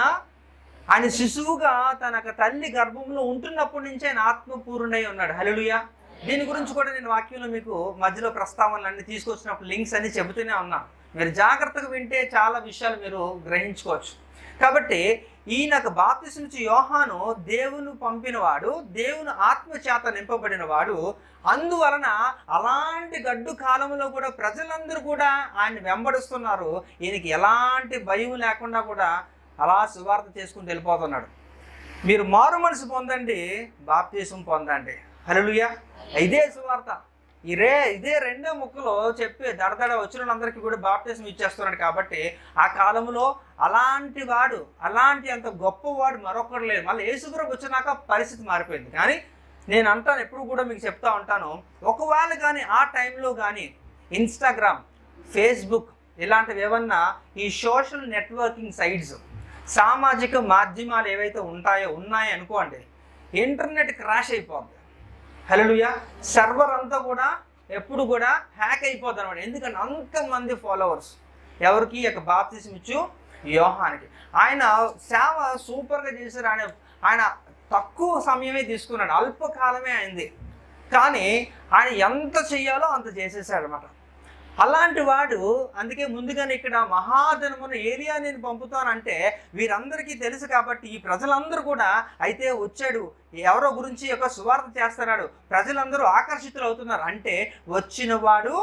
A: ఆయన శిశువుగా తన యొక్క తల్లి గర్భంలో ఉంటున్నప్పటి నుంచి ఆయన ఆత్మపూర్ణుడై ఉన్నాడు హల్లెలూయా దీని గురించి కూడా నేను వాక్యంలో మీకు మధ్యలో ప్రస్తావనలు అన్ని తీసుకొచ్చినప్పుడు లింక్స్ అన్ని చెబుతూనే ఉన్నాను మీరు జాగ్రత్తగా వింటే చాలా విషయాలు మీరు గ్రహించుకోవచ్చు కాబట్టి ఈయనకు బాప్తిస్మిచ్చి యోహాను దేవుని పంపినవాడు దేవుని ఆత్మ చేత నింపబడిన వాడు అందువలన అలాంటి గడ్డు కాలంలో కూడా ప్రజలందరూ కూడా ఆయన వెంబడిస్తున్నారు ఈయనకి ఎలాంటి భయం లేకుండా కూడా అలా సువార్త చేసుకుని వెళ్ళిపోతున్నాడు మీరు మారు మనసు పొందండి బాప్తీసం పొందండి హల్లెలూయా ఇదే సువార్త ఇదే ఇదే రెండో ముక్కలో చెప్పి దడదడ వచ్చిన వాళ్ళందరికీ కూడా బాప్తీసం ఇచ్చేస్తున్నాడు కాబట్టి ఆ కాలంలో అలాంటి వాడు అలాంటి అంత గొప్పవాడు మరొకరు లేరు మళ్ళీ యేసుప్రభు వచ్చినాక పరిస్థితి మారిపోయింది కానీ నేను అంటాను ఎప్పుడు కూడా మీకు చెప్తా ఉంటాను ఒకవేళ కానీ ఆ టైంలో కానీ ఇన్స్టాగ్రామ్ ఫేస్బుక్ ఇలాంటివి ఏమన్నా ఈ సోషల్ నెట్వర్కింగ్ సైట్స్ సామాజిక మాధ్యమాలు ఏవైతే ఉంటాయో ఉన్నాయో అనుకోండి ఇంటర్నెట్ క్రాష్ అయిపోద్ది హలోయా సర్వర్ అంతా కూడా ఎప్పుడు కూడా హ్యాక్ అయిపోద్ది అనమాట ఎందుకంటే అంతమంది ఫాలోవర్స్ ఎవరికి ఈ యొక్క బాప్తిసం ఇచ్చు యోహానికి ఆయన సేవ సూపర్గా చేశారు ఆయన ఆయన తక్కువ సమయమే తీసుకున్నాడు అల్పకాలమే అయింది కానీ ఆయన ఎంత చెయ్యాలో అంత చేసేసాడు అనమాట అలాంటి వాడు అందుకే ముందుగానే ఇక్కడ మహాధనమును ఏలియా నేను పంపుతానంటే వీరందరికీ తెలుసు కాబట్టి ఈ ప్రజలందరూ కూడా అయితే వచ్చాడు ఎవరో గురించి ఒక సువార్త చేస్తున్నాడు ప్రజలందరూ ఆకర్షితులు అవుతున్నారు అంటే వచ్చిన వాడు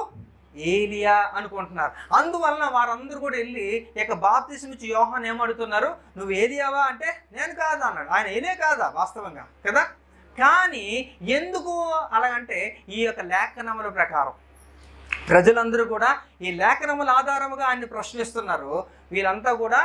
A: ఏలియా అనుకుంటున్నారు అందువలన వారందరూ కూడా వెళ్ళి ఇక బాప్తిసం ఇచ్చి యోహాన్ ఏమడుతున్నారు నువ్వు ఏలియావా అంటే నేను కాదా అన్నాడు ఆయన ఏలే కాదా వాస్తవంగా కదా కానీ ఎందుకు అలాగంటే ఈ యొక్క లేఖనముల ప్రకారం ప్రజలందరూ కూడా ఈ లేఖనముల ఆధారముగా ఆయన్ని ప్రశ్నిస్తున్నారు వీళ్ళంతా కూడా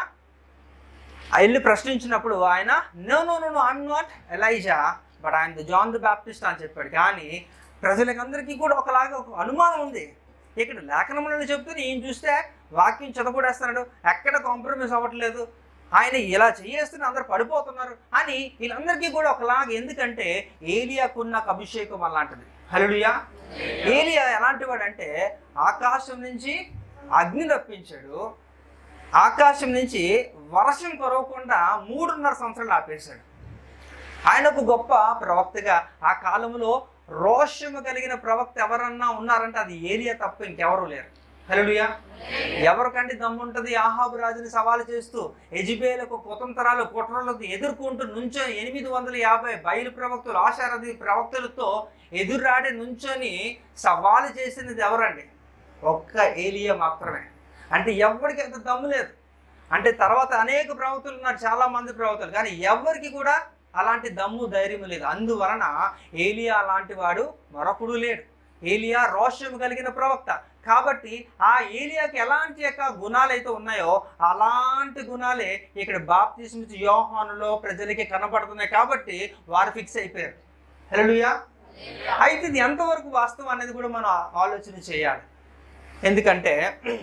A: వెళ్ళి ప్రశ్నించినప్పుడు ఆయన no no no no I'm not Elijah but ఆయన జాన్ ది బాప్టిస్ట్ అని చెప్పాడు కానీ ప్రజలకందరికీ కూడా ఒకలాగా ఒక అనుమానం ఉంది ఇక్కడ లేఖనములను చెప్తే ఈయన చూస్తే వాక్యం చదవకూడేస్తున్నాడు ఎక్కడ కాంప్రమైజ్ అవ్వట్లేదు ఆయన ఇలా చేయేస్తున్న అందరు పడిపోతున్నారు అని వీళ్ళందరికీ కూడా ఒకలాగా ఎందుకంటే ఏలియాకున్న ఒక అభిషేకం అలాంటిది హలుడియా ఏలియా ఎలాంటి వాడు అంటే ఆకాశం నుంచి అగ్ని రప్పించాడు ఆకాశం నుంచి వర్షం కురవకుండా మూడున్నర సంవత్సరాలు ఆపేశాడు ఆయన ఒక గొప్ప ప్రవక్తగా ఆ కాలంలో రోషము కలిగిన ప్రవక్త ఎవరన్నా ఉన్నారంటే అది ఏలియా తప్ప ఇంకెవరూ లేరు హల్లెలూయా ఎవరికంటే దమ్ముంటది ఆహాబు రాజుని సవాలు చేస్తూ ఎజిబేలకు కుతంతరాలు కుట్రలకు ఎదుర్కొంటూ నుంచొని ఎనిమిది వందల యాభై బయలు ప్రవక్తలు ఆశారథి ప్రవక్తలతో ఎదురాడి నుంచొని సవాలు చేసినది ఎవరండి ఒక్క ఏలియా మాత్రమే అంటే ఎవరికి అంత దమ్ము లేదు అంటే తర్వాత అనేక ప్రవక్తలు ఉన్నారు చాలా మంది ప్రవక్తలు కానీ ఎవరికి కూడా అలాంటి దమ్ము ధైర్యం లేదు అందువలన ఏలియా అలాంటి వాడు మరొకడు లేడు ఏలియా రోషం కలిగిన ప్రవక్త కాబట్టి ఆ ఏలియాకి ఎలాంటి యొక్క గుణాలు అయితే ఉన్నాయో అలాంటి గుణాలే ఇక్కడ బాప్తిస్మిత్ యోహానులో ప్రజలకి కనపడుతున్నాయి కాబట్టి వారు ఫిక్స్ అయిపోయారు హలోయా అయితే ఇది ఎంతవరకు వాస్తవం అనేది కూడా మనం ఆలోచన చేయాలి ఎందుకంటే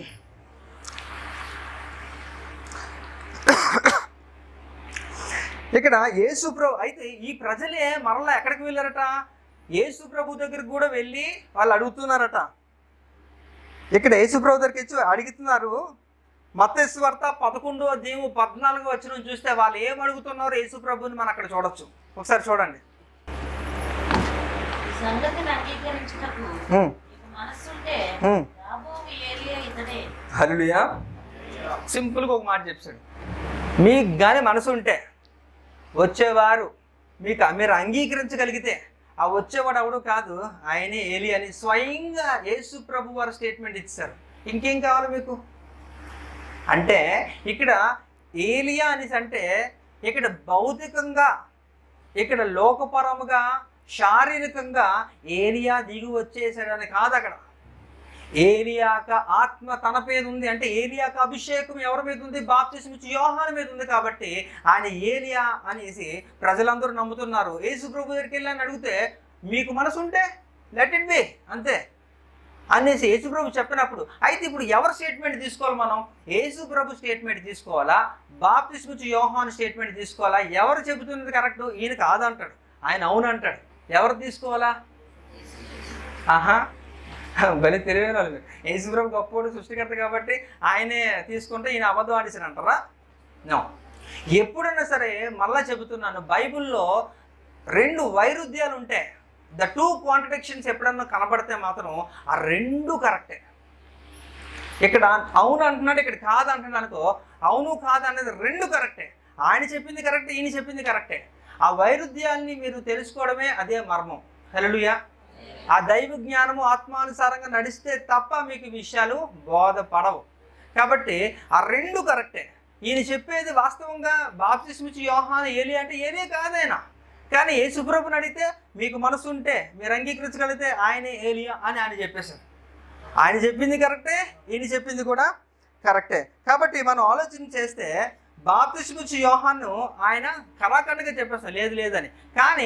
A: ఇక్కడ యేసు ప్రభు అయితే ఈ ప్రజలే మరలా ఎక్కడికి వెళ్ళారట యేసు ప్రభు దగ్గరికి కూడా వెళ్ళి వాళ్ళు అడుగుతున్నారట ఇక్కడ యేసు ప్రభు దగ్గరికి వచ్చి అడుగుతున్నారు మత్తేసు వార్త పదకొండో అధ్యాయం పద్నాలుగో వచ్చిన చూస్తే వాళ్ళు ఏం అడుగుతున్నారో యేసు ప్రభుని మనం అక్కడ చూడొచ్చు ఒకసారి చూడండి
C: ఈ సంగతిని అంగీకరించుటకు
A: ఉమ్,
C: నీకు మనస్సుంటే
A: ఉమ్.
C: రాబోవు ఏలియా ఇతడే
A: హల్లెలూయా సింపుల్గా ఒక మాట చెప్పాడు మీకు కానీ మనసు ఉంటే వచ్చేవారు మీకు మీరు అంగీకరించగలిగితే ఆ వచ్చేవాడు ఎవడు కాదు ఆయనే ఏలి అని స్వయంగా యేసు ప్రభు వారు స్టేట్మెంట్ ఇచ్చారు ఇంకేం కావాలి మీకు అంటే ఇక్కడ ఏలియా అనేసి అంటే ఇక్కడ భౌతికంగా ఇక్కడ లోకపరముగా శారీరకంగా ఏలియా దిగి వచ్చేసాడని కాదు అక్కడ ఏలియాక ఆత్మ తన మీద ఉంది అంటే ఏలియాక అభిషేకం ఎవరి మీద ఉంది బాప్తిసం ఇచ్చి యోహాను మీద ఉంది కాబట్టి ఆయన ఏలియా అనేసి ప్రజలందరూ నమ్ముతున్నారు యేసు ప్రభు దగ్గరికి వెళ్ళని అడిగితే మీకు మనసు ఉంటే లెట్ ఇట్ బి అంతే అనేసి యేసు ప్రభు చెప్పినప్పుడు అయితే ఇప్పుడు ఎవరి స్టేట్మెంట్ తీసుకోవాలి మనం యేసు ప్రభు స్టేట్మెంట్ తీసుకోవాలా బాప్తిసం ఇచ్చి యోహాను స్టేట్మెంట్ తీసుకోవాలా ఎవరు చెబుతున్నది కరెక్ట్ ఈయన కాదంటాడు ఆయన అవును అంటాడు ఎవరు తీసుకోవాలా ఆహా భలే తెలివైన వాళ్ళు మీరు. యేసుప్రభు గొప్పోడు సృష్టికర్త కాబట్టి ఆయనే తీసుకుంటే ఈయన అబద్ధం ఆడిసిన అంటారా నో ఎప్పుడైనా సరే మళ్ళా చెబుతున్నాను బైబిల్లో రెండు వైరుధ్యాలు ఉంటాయి ద టూ కాంట్రడిక్షన్స్ ఎప్పుడన్నా కనబడితే మాత్రం ఆ రెండు కరెక్టే ఇక్కడ అవును అంటున్నాడు ఇక్కడ కాదు అంటున్నాడు అనుకో అవును కాదు అనేది రెండు కరెక్టే ఆయన చెప్పింది కరెక్టే ఈయన చెప్పింది కరెక్టే ఆ వైరుధ్యాన్ని మీరు తెలుసుకోవడమే అదే మర్మం హల్లెలూయా ఆ దైవ జ్ఞానము ఆత్మానుసారంగా నడిస్తే తప్ప మీకు ఈ విషయాలు బోధపడవు కాబట్టి ఆ రెండు కరెక్టే ఈయన చెప్పేది వాస్తవంగా బాప్తిస్మిచ్చి యోహాను ఏలి అంటే ఏలే కాదైనా కానీ ఏ సుప్రభుని అడిగితే మీకు మనసు ఉంటే మీరు అంగీకరించగలిగితే ఆయనే ఏలియా అని ఆయన చెప్పేశారు ఆయన చెప్పింది కరెక్టే ఈయన చెప్పింది కూడా కరెక్టే కాబట్టి మనం ఆలోచన చేస్తే బాప్తిస్మిచ్చి యోహాను ఆయన కళాఖండగా చెప్పేస్తాం లేదు లేదని కానీ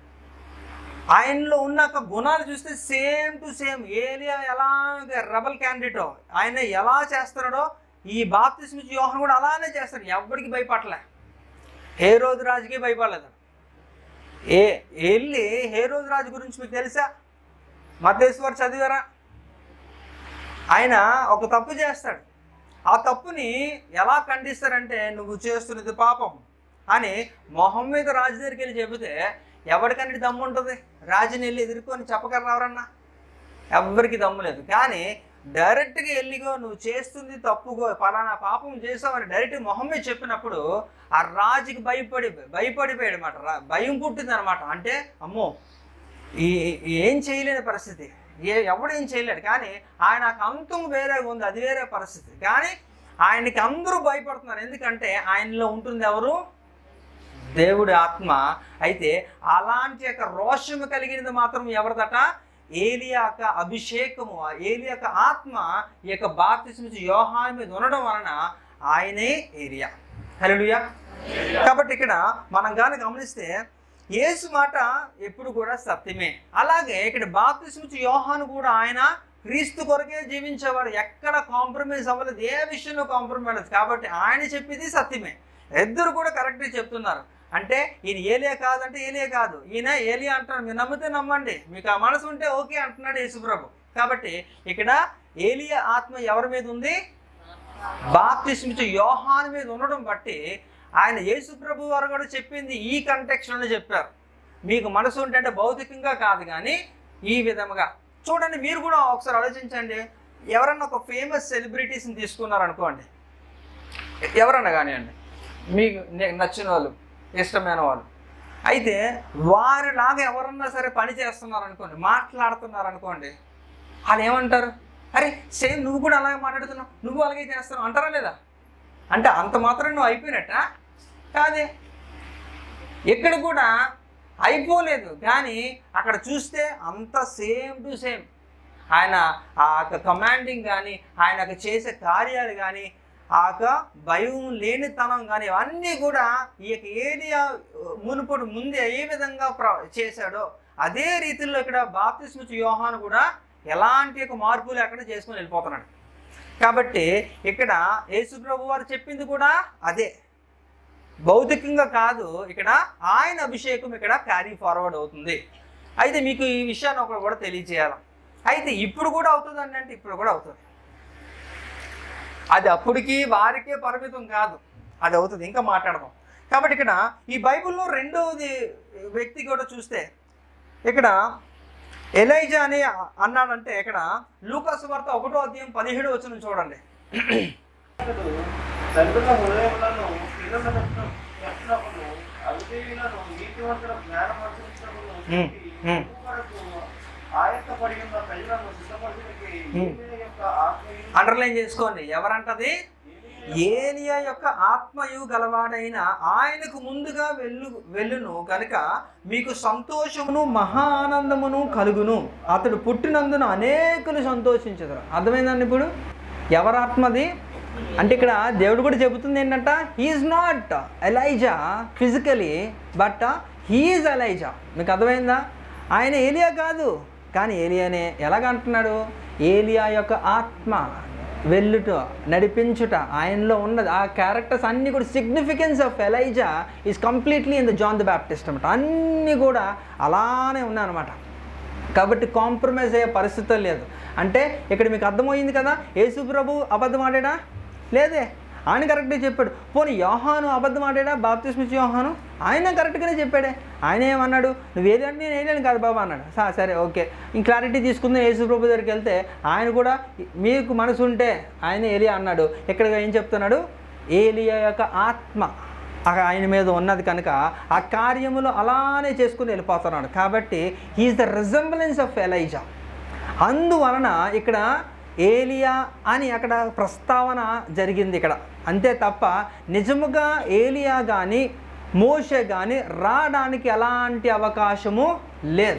A: ఆయనలో ఉన్న ఒక గుణాలు చూస్తే సేమ్ టు సేమ్ ఏలియా ఎలాగ రెబల్ క్యాండిడేటో ఆయన ఎలా చేస్తున్నాడో ఈ బాప్తిస్మిచ్చి యోహన్ కూడా అలానే చేస్తాడు ఎవరికి భయపడలే హే రోజు రాజుకి భయపడలేదు ఏ వెళ్ళి హే రోజు రాజు గురించి మీకు తెలుసా మధ్యేశ్వర్ చదివారా ఆయన ఒక తప్పు చేస్తాడు ఆ తప్పుని ఎలా ఖండిస్తారంటే నువ్వు చేస్తున్నది పాపం అని మొహం మీద రాజు దగ్గరికి వెళ్ళి చెబితే ఎవరికన్నా దమ్ము ఉంటుంది రాజుని వెళ్ళి ఎదుర్కొని చెప్పగలరు ఎవరన్నా ఎవ్వరికి దమ్ము లేదు కానీ డైరెక్ట్గా వెళ్ళిగో నువ్వు చేస్తుంది తప్పుగో పలానా పాపం చేసావని డైరెక్ట్ మొహం మీద చెప్పినప్పుడు ఆ రాజుకి భయపడి భయపడిపోయాడు అనమాట భయం పుట్టింది అనమాట అంటే అమ్మో ఈ ఈ ఏం చేయలేని పరిస్థితి ఏ ఎవడు ఏం చేయలేడు కానీ ఆయన అంతం వేరేగా ఉంది అది వేరే పరిస్థితి కానీ ఆయనకి అందరూ భయపడుతున్నారు ఎందుకంటే ఆయనలో ఉంటుంది ఎవరు దేవుడి ఆత్మ అయితే అలాంటి యొక్క రోషము కలిగినది మాత్రం ఎవరిదట ఏలియాక అభిషేకము ఆ ఏలియాక ఆత్మ ఈ యొక్క బాప్తిస్మిచ్చి యోహాన్ మీద ఉండడం వలన ఆయనే ఏరియా హలోయా కాబట్టి ఇక్కడ మనం కానీ గమనిస్తే యేసు మాట ఎప్పుడు కూడా సత్యమే అలాగే ఇక్కడ బాప్తిస్మిచ్చి యోహాను కూడా ఆయన క్రీస్తు కొరకే జీవించేవాడు ఎక్కడ కాంప్రమైజ్ అవ్వలేదు ఏ విషయంలో కాంప్రమైజ్ అవ్వలేదు కాబట్టి ఆయన చెప్పింది సత్యమే ఇద్దరు కూడా కరెక్ట్గా చెప్తున్నారు అంటే ఈయన ఏలియా కాదంటే ఏలియా కాదు ఈయన ఏలియా అంటాడు మీరు నమ్మితే నమ్మండి మీకు ఆ మనసు ఉంటే ఓకే అంటున్నాడు యేసుప్రభు కాబట్టి ఇక్కడ ఏలియా ఆత్మ ఎవరి మీద ఉంది బాప్తిస్మిచ్చు యోహాన్ మీద ఉండడం బట్టి ఆయన యేసు ప్రభు వారు కూడా చెప్పింది ఈ కంటెక్స్లోనే చెప్పారు మీకు మనసు ఉంటే అంటే భౌతికంగా కాదు కానీ ఈ విధముగా చూడండి మీరు కూడా ఒకసారి ఆలోచించండి ఎవరన్నా ఒక ఫేమస్ సెలబ్రిటీస్ని తీసుకున్నారనుకోండి ఎవరన్నా కానివ్వండి మీకు నే- నచ్చిన వాళ్ళు ఇష్టమైన వాళ్ళు అయితే వారిలాగా ఎవరన్నా సరే పని చేస్తున్నారు అనుకోండి మాట్లాడుతున్నారు అనుకోండి వాళ్ళు ఏమంటారు అరే సేమ్ నువ్వు కూడా అలాగే మాట్లాడుతున్నావు నువ్వు అలాగే చేస్తున్నావు అంటారా లేదా అంటే అంత మాత్రం నువ్వు అయిపోయినట్ట కాదే ఇక్కడ కూడా అయిపోలేదు కానీ అక్కడ చూస్తే అంత సేమ్ టు సేమ్ ఆయన ఆ యొక్క కమాండింగ్ కానీ ఆయన యొక్క చేసే కార్యాలు కానీ ఆ యొక్క భయం లేనితనం కానీ అవన్నీ కూడా ఈ యొక్క ఏరియా మునుపటి ముందే ఏ విధంగా ప్ర చేశాడో అదే రీతిలో ఇక్కడ బాప్తిస్మిచ్ యోహాను కూడా ఎలాంటి యొక్క మార్పులు ఎక్కడ చేసుకొని వెళ్ళిపోతున్నాడు కాబట్టి ఇక్కడ యేసుప్రభు వారు చెప్పింది కూడా అదే భౌతికంగా కాదు ఇక్కడ ఆయన అభిషేకం ఇక్కడ క్యారీ ఫార్వర్డ్ అవుతుంది అయితే మీకు ఈ విషయాన్ని ఒకటి కూడా తెలియజేయాలి అయితే ఇప్పుడు కూడా అవుతుంది అంటే ఇప్పుడు కూడా అవుతుంది అది అప్పటికి వారికే పరిమితం కాదు అది అవుతుంది ఇంకా మాట్లాడదాం కాబట్టి ఇక్కడ ఈ బైబిల్లో రెండవది వ్యక్తి కూడా చూస్తే ఇక్కడ ఎలైజా అని అన్నాడంటే ఇక్కడ లూకాసు వార్త ఒకటో అధ్యాయం పదిహేడు వచ్చిన చూడండి
D: అతడు తండ్రుల హృదయములను పిల్లలను చెప్పినప్పుడు అవిధేయులను నీతివంతుల జ్ఞానం అనుసరించినప్పుడు
A: హ్మ్, హ్మ్.
D: వరకు ఆయత్తపడి ఉన్న ప్రజలను సిద్ధపరచడానికి
A: హ్మ్.
D: ఏలియా యొక్క ఆత్మీయ
A: అండర్లైన్ చేసుకోండి ఎవరంటది ఏలియా యొక్క ఆత్మయు గలవాడైన ఆయనకు ముందుగా వెళ్ళు వెళ్ళును కనుక మీకు సంతోషమును మహా ఆనందమును కలుగును అతడు పుట్టినందున అనేకులు సంతోషించదు అర్థమైందండి ఇప్పుడు ఎవరి ఆత్మది అంటే ఇక్కడ దేవుడు కూడా చెబుతుంది ఏంటంట he's not Elijah physically but he's Elijah మీకు అర్థమైందా ఆయన ఏలియా కాదు కానీ ఏలియానే ఎలాగ అంటున్నాడు ఏలియా యొక్క ఆత్మ వెళ్ళుట నడిపించుట ఆయనలో ఉన్నది ఆ క్యారెక్టర్స్ అన్నీ కూడా significance of Elijah is completely in the John the Baptist అనమాట అన్నీ కూడా అలానే ఉన్నాయన్నమాట కాబట్టి కాంప్రమైజ్ అయ్యే పరిస్థితి లేదు అంటే ఇక్కడ మీకు అర్థమైంది కదా యేసు ప్రభు అబద్ధం ఆడాడా లేదే ఆయన కరెక్ట్గా చెప్పాడు పోనీ యోహాను అబద్ధం ఆడాడా బాప్తిస్మిచ్ యోహాను ఆయన కరెక్ట్గానే చెప్పాడే ఆయన ఏమన్నాడు నువ్వు ఏది అంటే నేను ఏలేను కాదు బాబా అన్నాడు "సా, సరే ఓకే ఇంక క్లారిటీ తీసుకుందాం యేసు ప్రభు దగ్గరికి వెళ్తే ఆయన కూడా మీకు మనసు ఉంటే ఆయన ఏలియా అన్నాడు ఇక్కడ ఏం చెప్తున్నాడు ఏలియా యొక్క ఆత్మ ఆ ఆయన మీద ఉన్నది కనుక ఆ కార్యములు అలానే చేసుకుని వెళ్ళిపోతున్నాడు కాబట్టి he's the resemblance of Elijah అందువలన ఇక్కడ ఏలియా అని అక్కడ ప్రస్తావన జరిగింది ఇక్కడ అంతే తప్ప నిజముగా ఏలియా కానీ మోషే కానీ రావడానికి ఎలాంటి అవకాశము లేదు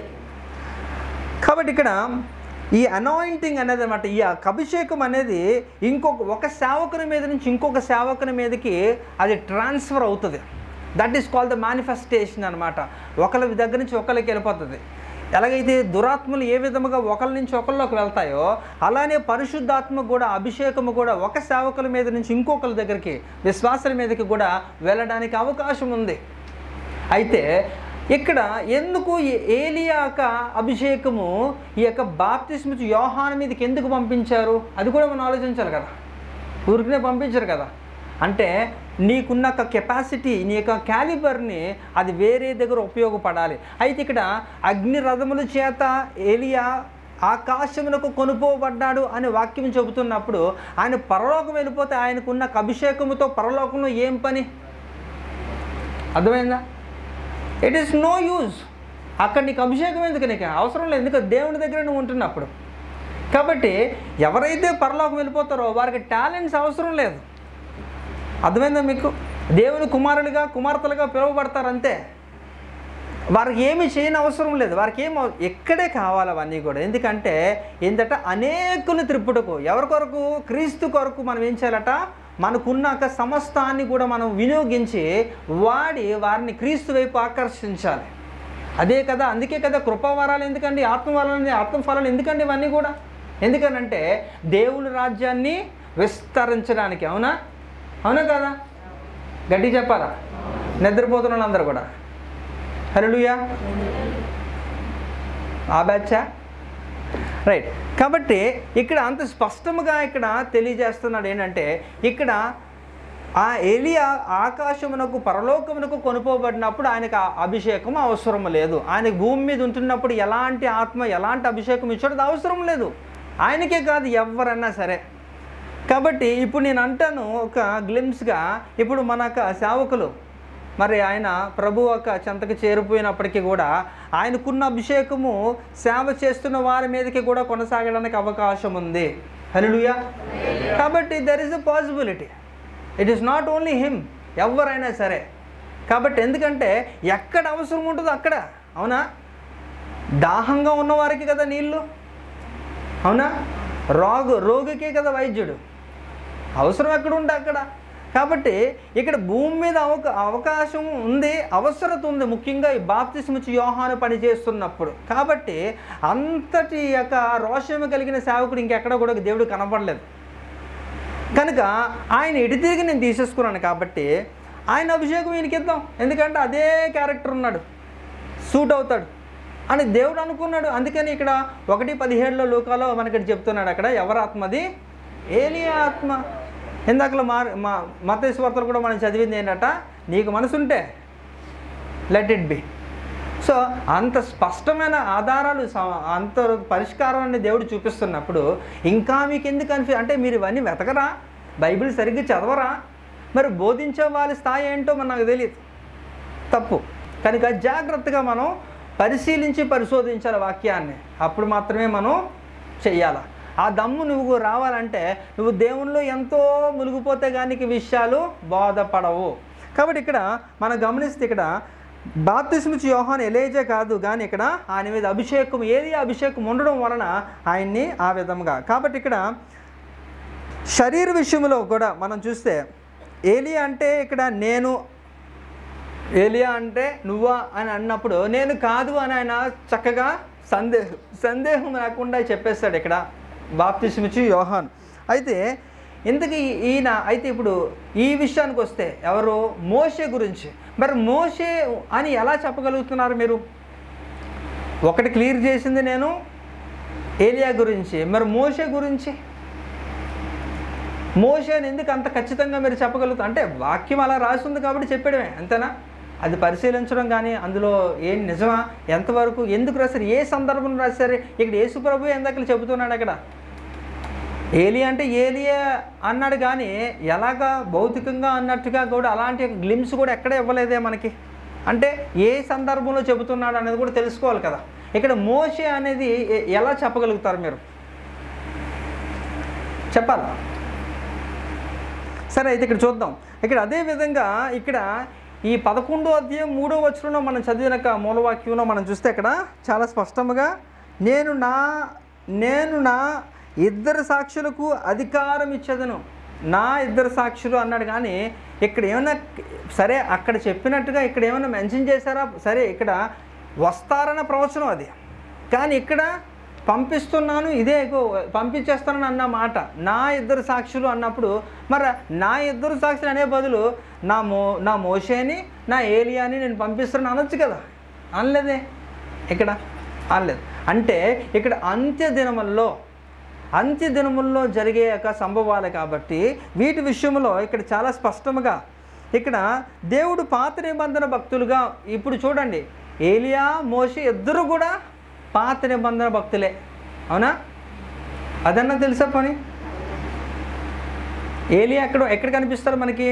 A: కాబట్టి ఇక్కడ ఈ అనాయింటింగ్ అనేది అనమాట ఈ అభిషేకం అనేది ఇంకొక ఒక సేవకుని మీద నుంచి ఇంకొక సేవకుని మీదకి అది ట్రాన్స్ఫర్ అవుతుంది that is call the manifestation అనమాట ఒకరి దగ్గర నుంచి ఒకరికి వెళ్ళిపోతుంది ఎలాగైతే దురాత్మలు ఏ విధముగా ఒకరి నుంచి ఒకరిలోకి వెళ్తాయో అలానే పరిశుద్ధాత్మ కూడా అభిషేకము కూడా ఒక సేవకుల మీద నుంచి ఇంకొకరి దగ్గరికి విశ్వాసుల మీదకి కూడా వెళ్ళడానికి అవకాశం ఉంది అయితే ఇక్కడ ఎందుకు ఈ ఏలియా యొక్క అభిషేకము ఈ యొక్క బాప్తిస్మిచ్ యోహాన్ మీదకి ఎందుకు పంపించారు అది కూడా మనం ఆలోచించాలి కదా ఊరికనే పంపించారు కదా అంటే నీకున్న ఒక కెపాసిటీ నీ యొక్క క్యాలిబర్ని అది వేరే దగ్గర ఉపయోగపడాలి అయితే ఇక్కడ అగ్ని రథముల చేత ఏలియా ఆకాశమునకు కొనుపోబడ్డాడు అనే వాక్యం చెబుతున్నప్పుడు ఆయన పరలోకం వెళ్ళిపోతే ఆయనకున్న అభిషేకముతో పరలోకంలో ఏం పని అర్థమైందా ఇట్ ఈస్ నో యూజ్ అక్కడ నీకు అభిషేకం ఎందుకు నీకు అవసరం లేదు ఎందుకంటే దేవుని దగ్గర నువ్వు ఉంటున్నప్పుడు కాబట్టి ఎవరైతే పరలోకం వెళ్ళిపోతారో వారికి టాలెంట్స్ అవసరం లేదు అర్థమైందా మీకు దేవుని కుమారులుగా కుమార్తెలుగా పిలువబడతారు అంతే వారికి ఏమి చేయని అవసరం లేదు వారికి ఏం అవ- ఎక్కడే కావాలి అవన్నీ కూడా ఎందుకంటే ఏంటంటే అనేకులు త్రిప్పుటకు ఎవరి కొరకు క్రీస్తు కొరకు మనం ఏం చేయాలట మనకున్నాక సమస్తాన్ని కూడా మనం వినియోగించి వాడి వారిని క్రీస్తు వైపు ఆకర్షించాలి అదే కదా అందుకే కదా కృపావరాలు ఎందుకండి ఆత్మవరాలు ఆత్మఫలాలు ఎందుకండి ఇవన్నీ కూడా ఎందుకనంటే దేవుని రాజ్యాన్ని విస్తరించడానికి అవునా అవునా కదా గట్టి చెప్పాలా నిద్రపోతున్న వాళ్ళందరూ కూడా హలోయా ఆ బ్యాచా రైట్ కాబట్టి ఇక్కడ అంత స్పష్టంగా ఇక్కడ తెలియజేస్తున్నాడు ఏంటంటే ఇక్కడ
E: ఆ ఏలియా ఆకాశమునకు పరలోకమునకు కొనుపోబడినప్పుడు ఆయనకు ఆ అభిషేకం అవసరం లేదు ఆయనకు భూమి మీద ఉంటున్నప్పుడు ఎలాంటి ఆత్మ ఎలాంటి అభిషేకం ఇచ్చాడో అది అవసరం లేదు ఆయనకే కాదు ఎవరన్నా సరే కాబట్టి ఇప్పుడు నేను అంటాను ఒక గ్లిమ్స్గా ఇప్పుడు మన యొక్క సేవకులు మరి ఆయన ప్రభు యొక్క చెంతకు చేరిపోయినప్పటికీ కూడా ఆయనకున్న అభిషేకము సేవ చేస్తున్న వారి మీదకి కూడా కొనసాగడానికి అవకాశం ఉంది హల్లెలూయా కాబట్టి there is a possibility it is not only him ఎవరైనా సరే కాబట్టి ఎందుకంటే ఎక్కడ అవసరం ఉంటుందో అక్కడ అవునా దాహంగా ఉన్న వారికి కదా నీళ్ళు అవునా రోగు రోగికే కదా వైద్యుడు అవసరం ఎక్కడ ఉంటే అక్కడ కాబట్టి ఇక్కడ భూమి మీద అవక అవకాశం ఉంది అవసరత ఉంది ముఖ్యంగా ఈ బాప్తిస్మిచ్చి యోహాను పని చేస్తున్నప్పుడు కాబట్టి అంతటి యొక్క రోషం కలిగిన సేవకుడు ఇంకెక్కడ కూడా దేవుడు కనపడలేదు కనుక ఆయన ఎటు తిరిగి నేను తీసేసుకున్నాను కాబట్టి ఆయన అభిషేకం ఈయనకి ఇద్దాం ఎందుకంటే అదే క్యారెక్టర్ ఉన్నాడు సూట్ అవుతాడు అని దేవుడు అనుకున్నాడు అందుకని ఇక్కడ ఒకటి పదిహేడులో లోకాలో మనకి ఇక్కడ చెప్తున్నాడు అక్కడ ఎవరి ఆత్మది ఏలియా ఆత్మ ఇందాకలో మా మా మతేశ్వర్తలు కూడా మనం చదివింది ఏంటట నీకు మనసుంటే లెట్ ఇట్ బి సో అంత స్పష్టమైన ఆధారాలు స- అంత పరిష్కారాన్ని దేవుడు చూపిస్తున్నప్పుడు ఇంకా మీకు ఎందుకు అనిపి అంటే మీరు ఇవన్నీ వెతకరా బైబిల్ సరిగ్గా చదవరా మరి బోధించే వాళ్ళ స్థాయి ఏంటో మన నాకు తెలియదు తప్పు కనుక జాగ్రత్తగా మనం పరిశీలించి పరిశోధించాలి వాక్యాన్ని అప్పుడు మాత్రమే మనం చెయ్యాలి ఆ దమ్ము నువ్వు రావాలంటే నువ్వు దేవునిలో ఎంతో మునిగిపోతే కానీ నీకు విషయాలు బోధపడవు కాబట్టి ఇక్కడ మనం గమనిస్తే ఇక్కడ బాప్తిస్మిచ్చి యోహాన్ ఎలేజే కాదు కానీ ఇక్కడ ఆయన మీద అభిషేకం ఏది అభిషేకం ఉండడం వలన ఆయన్ని ఆ విధంగా కాబట్టి ఇక్కడ శరీర విషయంలో కూడా మనం చూస్తే ఏలియా అంటే ఇక్కడ నేను ఏలియా అంటే నువ్వా అని అన్నప్పుడు నేను కాదు అని ఆయన చక్కగా సందేహం సందేహం లేకుండా చెప్పేస్తాడు ఇక్కడ బాప్తిస్మిచ్చి యోహాన్ అయితే ఇంతకీ ఈయన అయితే ఇప్పుడు ఈ విషయానికి వస్తే ఎవరు మోషే గురించి మరి మోషే అని ఎలా చెప్పగలుగుతున్నారు మీరు ఒకటి క్లియర్ చేసింది నేను ఏలియా గురించి మరి మోషే గురించి మోషే అని ఎందుకు అంత ఖచ్చితంగా మీరు చెప్పగలుగుతారు అంటే వాక్యం అలా రాసింది కాబట్టి చెప్పడమే అంతేనా అది పరిశీలించడం కానీ అందులో ఏం నిజమా ఎంతవరకు ఎందుకు రాశారు ఏ సందర్భంలో రాశారు ఇక్కడ యేసు ప్రభు ఎందాకలు చెబుతున్నాడు అక్కడ ఏలి అంటే ఏలియా అన్నాడు కానీ ఎలాగా భౌతికంగా అన్నట్టుగా కూడా అలాంటి గ్లిమ్స్ కూడా ఎక్కడ ఇవ్వలేదే మనకి అంటే ఏ సందర్భంలో చెబుతున్నాడు అనేది కూడా తెలుసుకోవాలి కదా ఇక్కడ మోషే అనేది ఎ- ఎలా చెప్పగలుగుతారు మీరు చెప్పాలా సరే అయితే ఇక్కడ చూద్దాం ఇక్కడ అదే విధంగా ఇక్కడ ఈ పదకొండో అధ్యాయం మూడో వచనంలో మనం చదివిన ఒక మూలవాక్యంలో మనం చూస్తే ఇక్కడ చాలా స్పష్టంగా నేను నా నేను నా ఇద్దరు సాక్షులకు అధికారం ఇచ్చేదను నా ఇద్దరు సాక్షులు అన్నాడు కానీ ఇక్కడ ఏమైనా సరే అక్కడ చెప్పినట్టుగా ఇక్కడ ఏమైనా మెన్షన్ చేశారా సరే ఇక్కడ వస్తారన్న ప్రవచనం అది కానీ ఇక్కడ పంపిస్తున్నాను ఇదే ఇగో పంపించేస్తానని అన్న మాట నా ఇద్దరు సాక్షులు అన్నప్పుడు మరి నా ఇద్దరు సాక్షులు అనే బదులు నా మో నా మోషేని నా ఏలియాని నేను పంపిస్తున్నాను అనొచ్చు కదా అనలేదే ఇక్కడ అనలేదు అంటే ఇక్కడ అంత్య దినముల్లో అంత్య దినముల్లో జరిగే యొక్క సంభవాలు కాబట్టి వీటి విషయంలో ఇక్కడ చాలా స్పష్టంగా ఇక్కడ దేవుడు పాత నిబంధన భక్తులుగా ఇప్పుడు చూడండి ఏలియా మోషి ఇద్దరు కూడా పాత నిబంధన భక్తులే అవునా అదన్నా తెలుసా పని ఏలియా ఎక్కడ ఎక్కడ కనిపిస్తాడు మనకి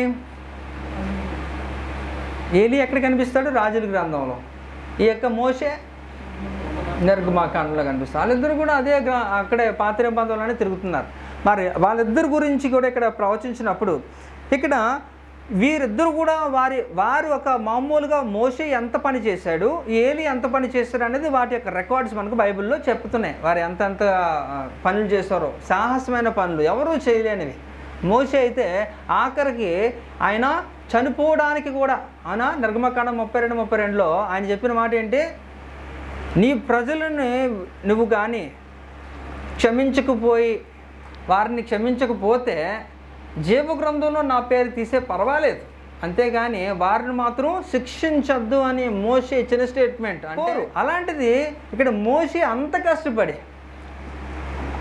E: ఏలి ఎక్కడ కనిపిస్తాడు రాజుల గ్రంథంలో ఈ యొక్క మోషే నిర్గమాకాండలో కనిపిస్తారు వాళ్ళిద్దరు కూడా అదే గ్రా- అక్కడే పాత నిబంధనలోనే తిరుగుతున్నారు మరి వాళ్ళిద్దరి గురించి కూడా ఇక్కడ ప్రవచించినప్పుడు ఇక్కడ వీరిద్దరు కూడా వారి వారు ఒక మామూలుగా మోషే ఎంత పని చేశాడు ఏలి ఎంత పని చేశాడు అనేది వాటి యొక్క రికార్డ్స్ మనకు బైబిల్లో చెప్తున్నాయి వారు ఎంత ఎంత ఆ, పనులు చేశారో సాహసమైన పనులు ఎవరూ చేయలేనివి మోషే అయితే ఆఖరికి ఆయన చనిపోవడానికి కూడా ఆయన నిర్గమకాండం ముప్పై రెండు ముప్పై రెండులో ఆయన చెప్పిన మాట ఏంటి నీ ప్రజలను నువ్వు కానీ క్షమించకపోయి వారిని క్షమించకపోతే జీవ గ్రంథంలో నా పేరు తీసే పర్వాలేదు అంతేగాని వారిని మాత్రం శిక్షించద్దు అని మోసే ఇచ్చిన స్టేట్మెంట్ అంటే అలాంటిది ఇక్కడ మోసే అంత కష్టపడి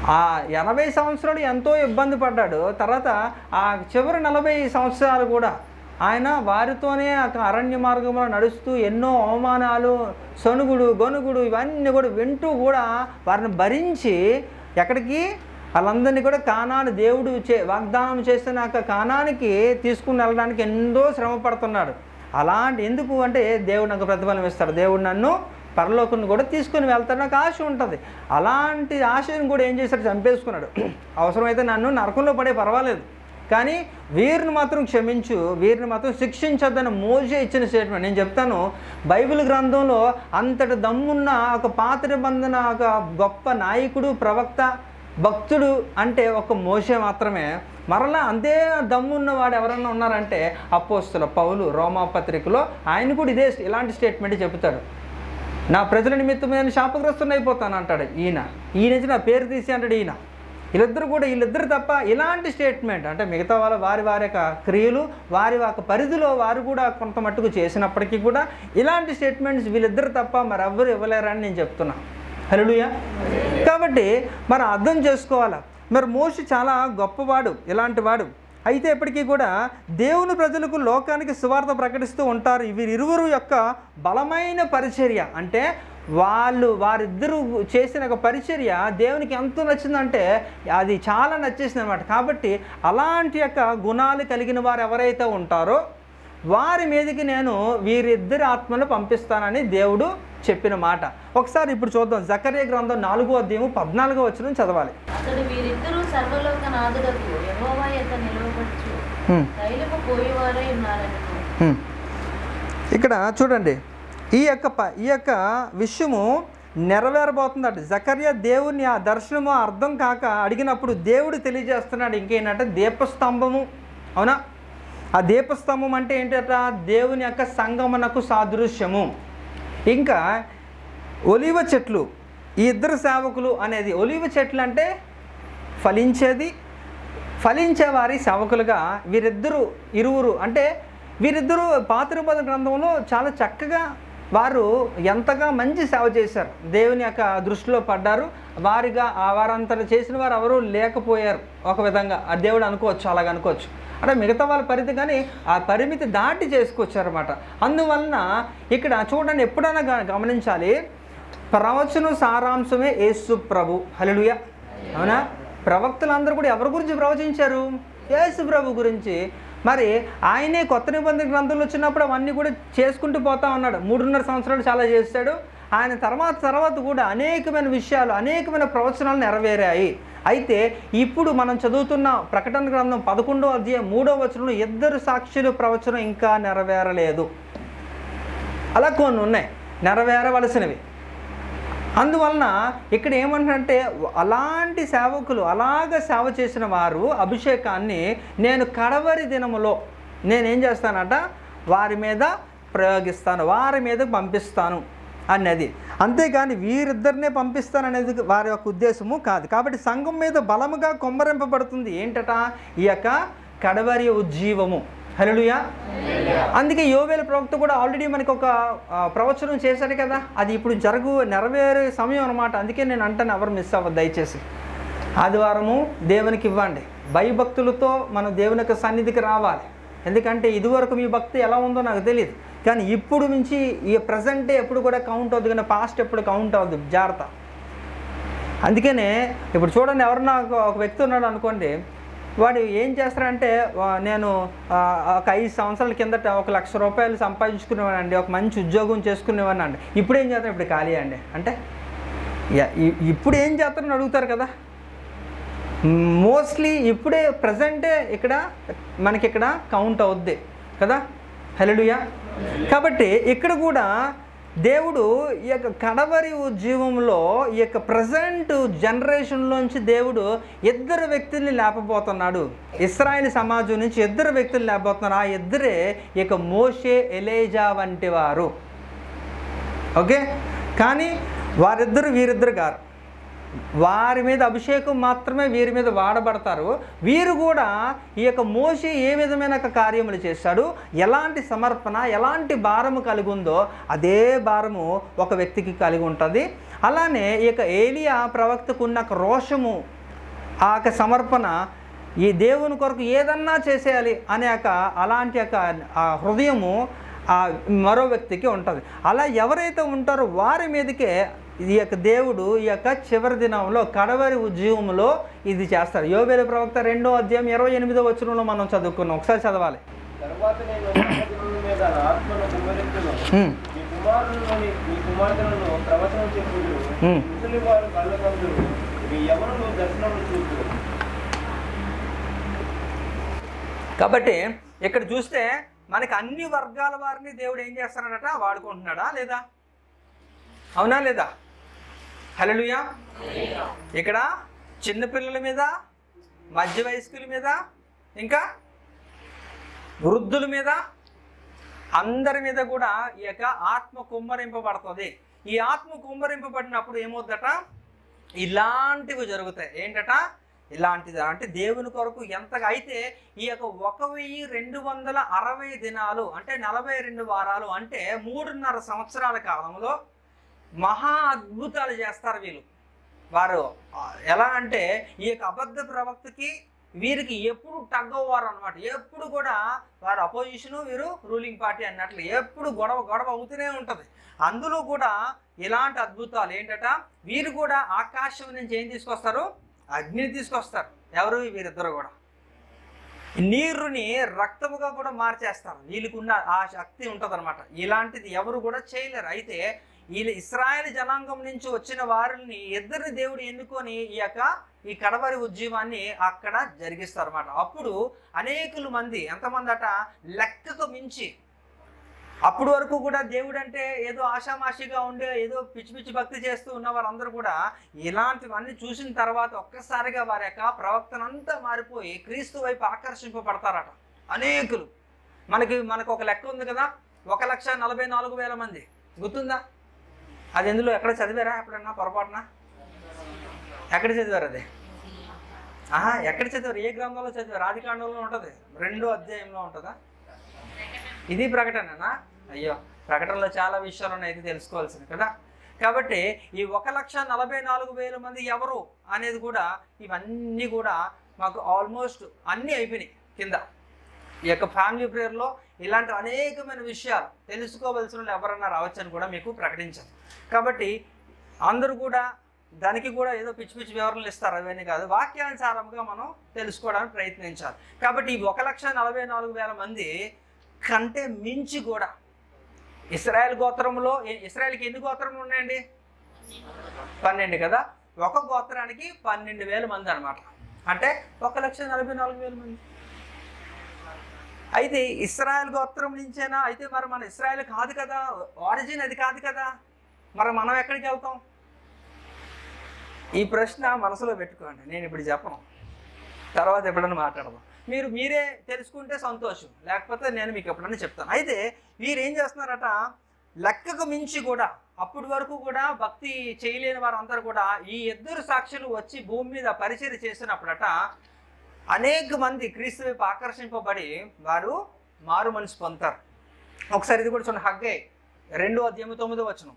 E: ఆ ఎనభై సంవత్సరాలు ఎంతో ఇబ్బంది పడ్డాడు తర్వాత ఆ చివరి నలభై సంవత్సరాలు కూడా ఆయన వారితోనే ఆ అరణ్య మార్గంలో నడుస్తూ ఎన్నో అవమానాలు సొనుగుడు గొనుగుడు ఇవన్నీ కూడా వింటూ కూడా వారిని భరించి ఎక్కడికి వాళ్ళందరినీ కూడా కానాను దేవుడు చే వాగ్దానం చేసిన ఆ కానానికి తీసుకుని వెళ్ళడానికి ఎంతో శ్రమ పడుతున్నాడు అలాంటి ఎందుకు అంటే దేవుడు నాకు ప్రతిఫలం ఇస్తాడు దేవుడు నన్ను పరలోకుని కూడా తీసుకుని వెళ్తాడు నాకు ఆశ ఉంటుంది అలాంటి ఆశను కూడా ఏం చేశాడు చంపేసుకున్నాడు అవసరమైతే నన్ను నరకంలో పడే పర్వాలేదు కానీ వీరిని మాత్రం క్షమించు వీరిని మాత్రం శిక్షించొద్దని మోసే ఇచ్చిన స్టేట్మెంట్ నేను చెప్తాను బైబిల్ గ్రంథంలో అంతటి దమ్మున్న ఒక పాత నిబంధన ఒక గొప్ప నాయకుడు ప్రవక్త భక్తుడు అంటే ఒక మోసే మాత్రమే మరలా అంతే దమ్మున్న వాడు ఎవరన్నా ఉన్నారంటే అపోస్తుల పౌలు రోమా పత్రికలో ఆయన కూడా ఇదే ఇలాంటి స్టేట్మెంట్ చెబుతాడు నా ప్రజల నిమిత్తం నేను శాపగ్రస్తుని అయిపోతాను అంటాడు ఈయన ఈయన నుంచి నా పేరు తీసి అంటాడు ఈయన వీళ్ళిద్దరు కూడా వీళ్ళిద్దరు తప్ప ఇలాంటి స్టేట్మెంట్ అంటే మిగతా వాళ్ళ వారి వారి యొక్క క్రియలు వారి యొక్క పరిధిలో వారు కూడా కొంత మట్టుకు చేసినప్పటికీ కూడా ఇలాంటి స్టేట్మెంట్స్ వీళ్ళిద్దరు తప్ప మరెవ్వరు ఇవ్వలేరని నేను చెప్తున్నా హలోయ కాబట్టి మరి అర్థం చేసుకోవాలా మరి మోషి చాలా గొప్పవాడు ఇలాంటి వాడు అయితే ఇప్పటికీ కూడా దేవుని ప్రజలకు లోకానికి సువార్త ప్రకటిస్తూ ఉంటారు వీరిరువురు యొక్క బలమైన పరిచర్య అంటే వాళ్ళు వారిద్దరూ చేసిన ఒక పరిచర్య దేవునికి ఎంత నచ్చిందంటే అది చాలా నచ్చేసింది అనమాట కాబట్టి అలాంటి యొక్క గుణాలు కలిగిన వారు ఎవరైతే ఉంటారో వారి మీదకి నేను వీరిద్దరి ఆత్మను పంపిస్తానని దేవుడు చెప్పిన మాట ఒకసారి ఇప్పుడు చూద్దాం జకర్య గ్రంథం నాలుగో అధ్యాయము పద్నాలుగో వచ్చిన చదవాలి
C: అతడు వీరిద్దరూ సర్వలోక నాదులకు యెహోవా యొక్క నిలవబడుచు
E: హ్మ్.
C: తైలము పోయేవారై ఉన్నారని
E: హ్మ్. ఇక్కడ చూడండి ఈ యొక్క ప- ఈ యొక్క విషయము నెరవేరబోతుందట జకర్య దేవుని ఆ దర్శనము అర్థం కాక అడిగినప్పుడు దేవుడు తెలియజేస్తున్నాడు ఇంకేంటంటే దీపస్తంభము అవునా ఆ దీపస్తంభం అంటే ఏంటట దేవుని యొక్క సంగమనకు సాదృశ్యము ఇంకా ఒలివ చెట్లు ఈ ఇద్దరు సేవకులు అనేది ఒలివ చెట్లు అంటే ఫలించేది ఫలించే వారి సేవకులుగా వీరిద్దరు ఇరువురు అంటే వీరిద్దరూ పాత్రపద గ్రంథంలో చాలా చక్కగా వారు ఎంతగా మంచి సేవ చేశారు దేవుని యొక్క దృష్టిలో పడ్డారు వారిగా ఆ వారంతట చేసిన వారు ఎవరూ లేకపోయారు ఒక విధంగా ఆ దేవుడు అనుకోవచ్చు అలాగ అనుకోవచ్చు అంటే మిగతా వాళ్ళ పరిధి కానీ ఆ పరిమితి దాటి చేసుకొచ్చారన్నమాట అందువలన ఇక్కడ చూడండి ఎప్పుడైనా గా- గమనించాలి ప్రవచన సారాంశమే యేసు ప్రభు హల్లెలూయా అవునా ప్రవక్తలందరూ కూడా ఎవరి గురించి ప్రవచించారు యేసు ప్రభు గురించి మరి ఆయనే కొత్త నిబంధన గ్రంథంలో వచ్చినప్పుడు అవన్నీ కూడా చేసుకుంటూ పోతా ఉన్నాడు మూడున్నర సంవత్సరాలు చాలా చేశాడు ఆయన తర్వాత తర్వాత కూడా అనేకమైన విషయాలు అనేకమైన ప్రవచనాలు నెరవేరాయి అయితే ఇప్పుడు మనం చదువుతున్న ప్రకటన గ్రంథం పదకొండో అధ్యాయం మూడో వచనంలో ఇద్దరు సాక్షులు ప్రవచనం ఇంకా నెరవేరలేదు అలా కొన్ని ఉన్నాయి నెరవేరవలసినవి అందువలన ఇక్కడ ఏమంటే అలాంటి సేవకులు అలాగ సేవ చేసిన వారు అభిషేకాన్ని నేను కడవరి దినములో నేనేం చేస్తానట వారి మీద ప్రయోగిస్తాను వారి మీద పంపిస్తాను అన్నది అంతేగాని వీరిద్దరినే పంపిస్తాను అనేది వారి యొక్క ఉద్దేశము కాదు కాబట్టి సంఘం మీద బలముగా కొమ్మరింపబడుతుంది ఏంటట ఈ యొక్క కడవరి ఉజ్జీవము హలోయా అందుకే యోవేల ప్రవక్త కూడా ఆల్రెడీ మనకి ఒక ఆ, ప్రవచనం చేశాడు కదా అది ఇప్పుడు జరుగు నెరవేరే సమయం అనమాట అందుకే నేను అంటాను ఎవరు మిస్ అవ్వద్దు దయచేసి ఆదివారము దేవునికి ఇవ్వండి భయభక్తులతో మనం దేవుని యొక్క సన్నిధికి రావాలి ఎందుకంటే ఇదివరకు మీ భక్తి ఎలా ఉందో నాకు తెలియదు కానీ ఇప్పుడు నుంచి ఈ ప్రజెంటే ఎప్పుడు కూడా కౌంట్ అవుతుంది కానీ పాస్ట్ ఎప్పుడు కౌంట్ అవుతుంది జాగ్రత్త అందుకనే ఇప్పుడు చూడండి ఎవరన్నా ఒక ఒక వ్యక్తి ఉన్నాడు అనుకోండి వాడు ఏం చేస్తారంటే వా- నేను ఆ, ఒక ఐదు సంవత్సరాల కిందట ఒక లక్ష రూపాయలు సంపాదించుకునేవాడండి ఒక మంచి ఉద్యోగం చేసుకునేవాడిని అండి ఇప్పుడు ఏం చేస్తాను ఇప్పుడు ఖాళీ అండి అంటే యా- ఇ- ఇప్పుడు ఏం చేస్తారని అడుగుతారు కదా మోస్ట్లీ ఇప్పుడే ప్రజెంటే ఇక్కడ మనకి ఇక్కడ కౌంట్ అవుద్ది కదా హలోయా కాబట్టి ఇక్కడ కూడా దేవుడు ఈ యొక్క కడవరి ఉద్యమంలో ఈ యొక్క ప్రజెంట్ జనరేషన్లోంచి దేవుడు ఇద్దరు వ్యక్తుల్ని లేపబోతున్నాడు ఇస్రాయేల్ సమాజం నుంచి ఇద్దరు వ్యక్తులు లేపబోతున్నారు ఆ ఇద్దరే ఈ యొక్క మోషే ఎలేజా వంటి వారు ఓకే కానీ వారిద్దరు వీరిద్దరు గారు వారి మీద అభిషేకం మాత్రమే వీరి మీద వాడబడతారు వీరు కూడా ఈ యొక్క మోషే ఏ విధమైన ఒక కార్యములు చేశాడు ఎలాంటి సమర్పణ ఎలాంటి భారము కలిగి ఉందో అదే భారము ఒక వ్యక్తికి కలిగి ఉంటుంది అలానే ఈ యొక్క ఏలియా ప్రవక్తకు ఉన్న ఒక రోషము ఆ యొక్క సమర్పణ ఈ దేవుని కొరకు ఏదన్నా చేసేయాలి అనే యొక్క అలాంటి యొక్క ఆ హృదయము ఆ మరో వ్యక్తికి ఉంటుంది అలా ఎవరైతే ఉంటారో వారి మీదకే ఈ యొక్క దేవుడు ఈ యొక్క చివరి దినంలో కడవరి ఉద్యమంలో ఇది చేస్తారు యోబేలు ప్రవక్త రెండో అధ్యాయం ఇరవై ఎనిమిదో వచనంలో మనం చదువుకున్నాం ఒకసారి చదవాలి
D: తర్వాత నేను మహాజనుల మీద నా ఆత్మను కుమ్మరించును
E: హ్మ్.
D: మీ కుమారులని మీ కుమార్తెలను ప్రవచనం చెప్పుదు
E: హ్మ్.
D: ముసలి వారు కళ్ళ కందురు మీ ఎవరు దర్శనము చూపురు
E: కాబట్టి ఇక్కడ చూస్తే మనకి అన్ని వర్గాల వారిని దేవుడు ఏం చేస్తున్నాడట వాడుకుంటున్నాడా లేదా అవునా లేదా హలోయా ఇక్కడ చిన్నపిల్లల మీద మధ్య వయస్కుల మీద ఇంకా వృద్ధుల మీద అందరి మీద కూడా ఈ యొక్క ఆత్మ కుమ్మరింపబడుతుంది ఈ ఆత్మ కుమ్మరింపబడినప్పుడు ఏమవుద్దట ఇలాంటివి జరుగుతాయి ఏంటట ఇలాంటిది అంటే దేవుని కొరకు ఎంతగా అయితే ఈ యొక్క ఒక వెయ్యి రెండు వందల అరవై దినాలు అంటే నలభై రెండు వారాలు అంటే మూడున్నర సంవత్సరాల కాలంలో మహా అద్భుతాలు చేస్తారు వీళ్ళు వారు ఆ, ఎలా అంటే ఈ యొక్క అబద్ధ ప్రవక్తకి వీరికి ఎప్పుడు టగ్ అవ్వారు అనమాట ఎప్పుడు కూడా వారు అపోజిషను వీరు రూలింగ్ పార్టీ అన్నట్లు ఎప్పుడు గొడవ గొడవ అవుతూనే ఉంటుంది అందులో కూడా ఇలాంటి అద్భుతాలు ఏంటట వీరు కూడా ఆకాశం నుంచి ఏం తీసుకొస్తారు అగ్ని తీసుకొస్తారు ఎవరు వీరిద్దరు కూడా నీరుని రక్తముగా కూడా మార్చేస్తారు వీళ్ళకున్న ఆ శక్తి ఉంటుంది ఇలాంటిది ఎవరు కూడా చేయలేరు అయితే వీళ్ళ ఇస్రాయేల్ జనాంగం నుంచి వచ్చిన వారిని ఇద్దరిని దేవుడు ఎన్నుకొని ఈ యొక్క ఈ కడవరి ఉద్యమాన్ని అక్కడ జరిగిస్తారు అనమాట అప్పుడు అనేకులు మంది ఎంతమంది అట లెక్కకు మించి అప్పుడు వరకు కూడా దేవుడు అంటే ఏదో ఆషామాషిగా ఉండే ఏదో పిచ్చి పిచ్చి భక్తి చేస్తూ ఉన్న వారందరూ కూడా ఇలాంటివన్నీ చూసిన తర్వాత ఒక్కసారిగా వారి యొక్క ప్రవర్తన అంతా మారిపోయి క్రీస్తు వైపు ఆకర్షింపబడతారట అనేకులు మనకి మనకు ఒక లెక్క ఉంది కదా ఒక లక్ష నలభై నాలుగు వేల మంది గుర్తుందా అది ఎందులో ఎక్కడ చదివారా ఎప్పుడన్నా పొరపాటున ఎక్కడ చదివారు అది ఆహా ఎక్కడ చదివారు ఏ గ్రంథంలో చదివారు ఆది కాండంలో ఉంటుంది రెండో అధ్యాయంలో ఉంటుందా ఇది ప్రకటననా అయ్యో ప్రకటనలో చాలా విషయాలు ఉన్నాయి ఇది తెలుసుకోవాల్సింది కదా కాబట్టి ఈ ఒక లక్ష నలభై నాలుగు వేల మంది ఎవరు అనేది కూడా ఇవన్నీ కూడా మాకు ఆల్మోస్ట్ అన్నీ అయిపోయినాయి కింద ఈ యొక్క ఫ్యామిలీ ప్రేయర్లో ఇలాంటి అనేకమైన విషయాలు తెలుసుకోవాల్సిన వాళ్ళు ఎవరన్నా రావచ్చని కూడా మీకు ప్రకటించాను కాబట్టి అందరూ కూడా దానికి కూడా ఏదో పిచ్చి పిచ్చి వివరణలు ఇస్తారు అవన్నీ కాదు వాక్యానుసారంగా మనం తెలుసుకోవడానికి ప్రయత్నించాలి కాబట్టి ఈ ఒక లక్ష నలభై నాలుగు వేల మంది కంటే మించి కూడా ఇస్రాయల్ గోత్రంలో ఎ- ఇస్రాయల్కి ఎన్ని గోత్రములు ఉన్నాయండి పన్నెండు కదా ఒక గోత్రానికి పన్నెండు వేల మంది అనమాట అంటే ఒక లక్ష నలభై నాలుగు వేల మంది అయితే ఇస్రాయల్ గోత్రం నుంచేనా అయితే మరి మన ఇస్రాయల్ కాదు కదా ఆరిజిన్ అది కాదు కదా మరి మనం ఎక్కడికి వెళ్తాం ఈ ప్రశ్న మనసులో పెట్టుకోండి నేను ఇప్పుడు చెప్పను తర్వాత ఎప్పుడైనా మాట్లాడదాం మీరు మీరే తెలుసుకుంటే సంతోషం లేకపోతే నేను మీకు ఎప్పుడైనా చెప్తాను అయితే వీరు ఏం చేస్తున్నారట లెక్కకు మించి కూడా అప్పటి వరకు కూడా భక్తి చేయలేని వారందరూ కూడా ఈ ఇద్దరు సాక్షులు వచ్చి భూమి మీద పరిచయం చేసినప్పుడట అనేక మంది క్రీస్తు వైపు ఆకర్షింపబడి వారు మారు మనసు పొందుతారు ఒకసారి ఇది కూడా చూడండి హగ్గే రెండో అధ్యాయం తొమ్మిదో వచనం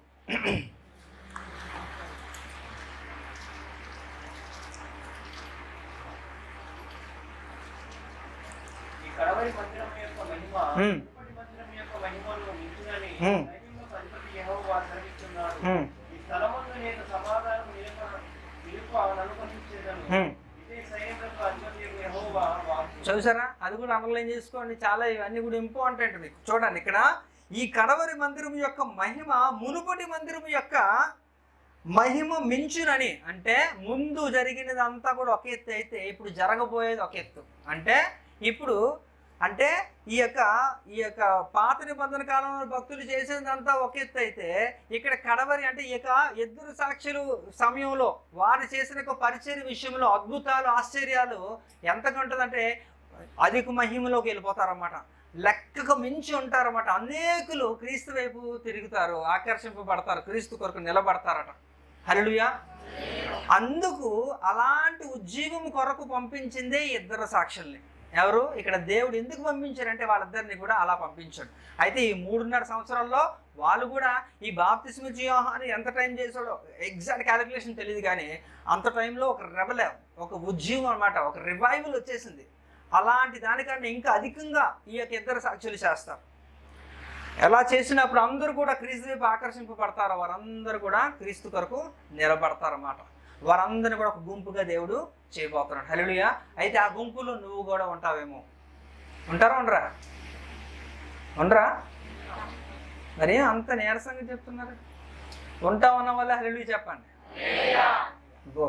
D: ఈ కడవరి మందిరం యొక్క మహిమ
E: హ్మ్.
D: మునుపటి మందిరం యొక్క మహిమను మించునని
E: హ్మ్.
D: సైన్యములకు అధిపతి యెహోవా సెలవిస్తున్నాడు.
E: హ్మ్.
D: ఈ స్థలమందు నేను సమాధానం నిలుప- నిలుప అనుమతించేదను.
E: హ్మ్.
D: ఇదే సైన్యములకు అధిపతి యెహోవా వాక్కు.
E: చూసారా అది కూడా అండర్లైన్ చేసుకోండి చాలా ఇవన్నీ కూడా ఇంపార్టెంట్ మీకు చూడండి ఇక్కడ ఈ కడవరి మందిరం యొక్క మహిమ మునుపటి మందిరం యొక్క మహిమ మించునని అంటే ముందు జరిగినదంతా కూడా ఒక ఎత్తు అయితే ఇప్పుడు జరగబోయేది ఒక ఎత్తు అంటే ఇప్పుడు అంటే ఈ యొక్క ఈ యొక్క పాత నిబంధన కాలంలో భక్తులు చేసేదంతా ఒక ఎత్తు అయితే ఇక్కడ కడవరి అంటే ఈ యొక్క ఇద్దరు సాక్షులు సమయంలో వారు చేసిన ఒక పరిచయ విషయంలో అద్భుతాలు ఆశ్చర్యాలు ఎంతగా ఉంటుందంటే అధిక మహిమలోకి వెళ్ళిపోతారన్నమాట లెక్కకు మించి ఉంటారన్నమాట అనేకులు క్రీస్తు వైపు తిరుగుతారు ఆకర్షింపబడతారు క్రీస్తు కొరకు నిలబడతారట హల్లెలూయా అందుకు అలాంటి ఉద్యోగం కొరకు పంపించిందే ఈ ఇద్దరు సాక్షుల్ని ఎవరు ఇక్కడ దేవుడు ఎందుకు పంపించారంటే వాళ్ళిద్దరిని కూడా అలా పంపించాడు అయితే ఈ మూడున్నర సంవత్సరాల్లో వాళ్ళు కూడా ఈ బాప్తిస్మ యోహాను ఎంత టైం చేశాడో ఎగ్జాక్ట్ క్యాలిక్యులేషన్ తెలియదు కానీ అంత టైంలో ఒక రెబల ఒక ఉద్యమం అనమాట ఒక రివైవల్ వచ్చేసింది అలాంటి దానికన్నా ఇంకా అధికంగా ఈ యొక్క ఇద్దరు సాక్షులు చేస్తారు ఎలా చేసినప్పుడు అందరూ కూడా క్రీస్తు వైపు ఆకర్షింపబడతారో వారందరూ కూడా క్రీస్తు కొరకు నిలబడతారన్నమాట వారందరిని కూడా ఒక గుంపుగా దేవుడు చేయబోతున్నాడు హలోయా అయితే ఆ గుంపులో నువ్వు కూడా ఉంటావేమో ఉంటారా ఉండరా ఉండరా మరి అంత నీరసంగా చెప్తున్నారు ఉంటావు అన్న వల్ల హలో చెప్పండి గో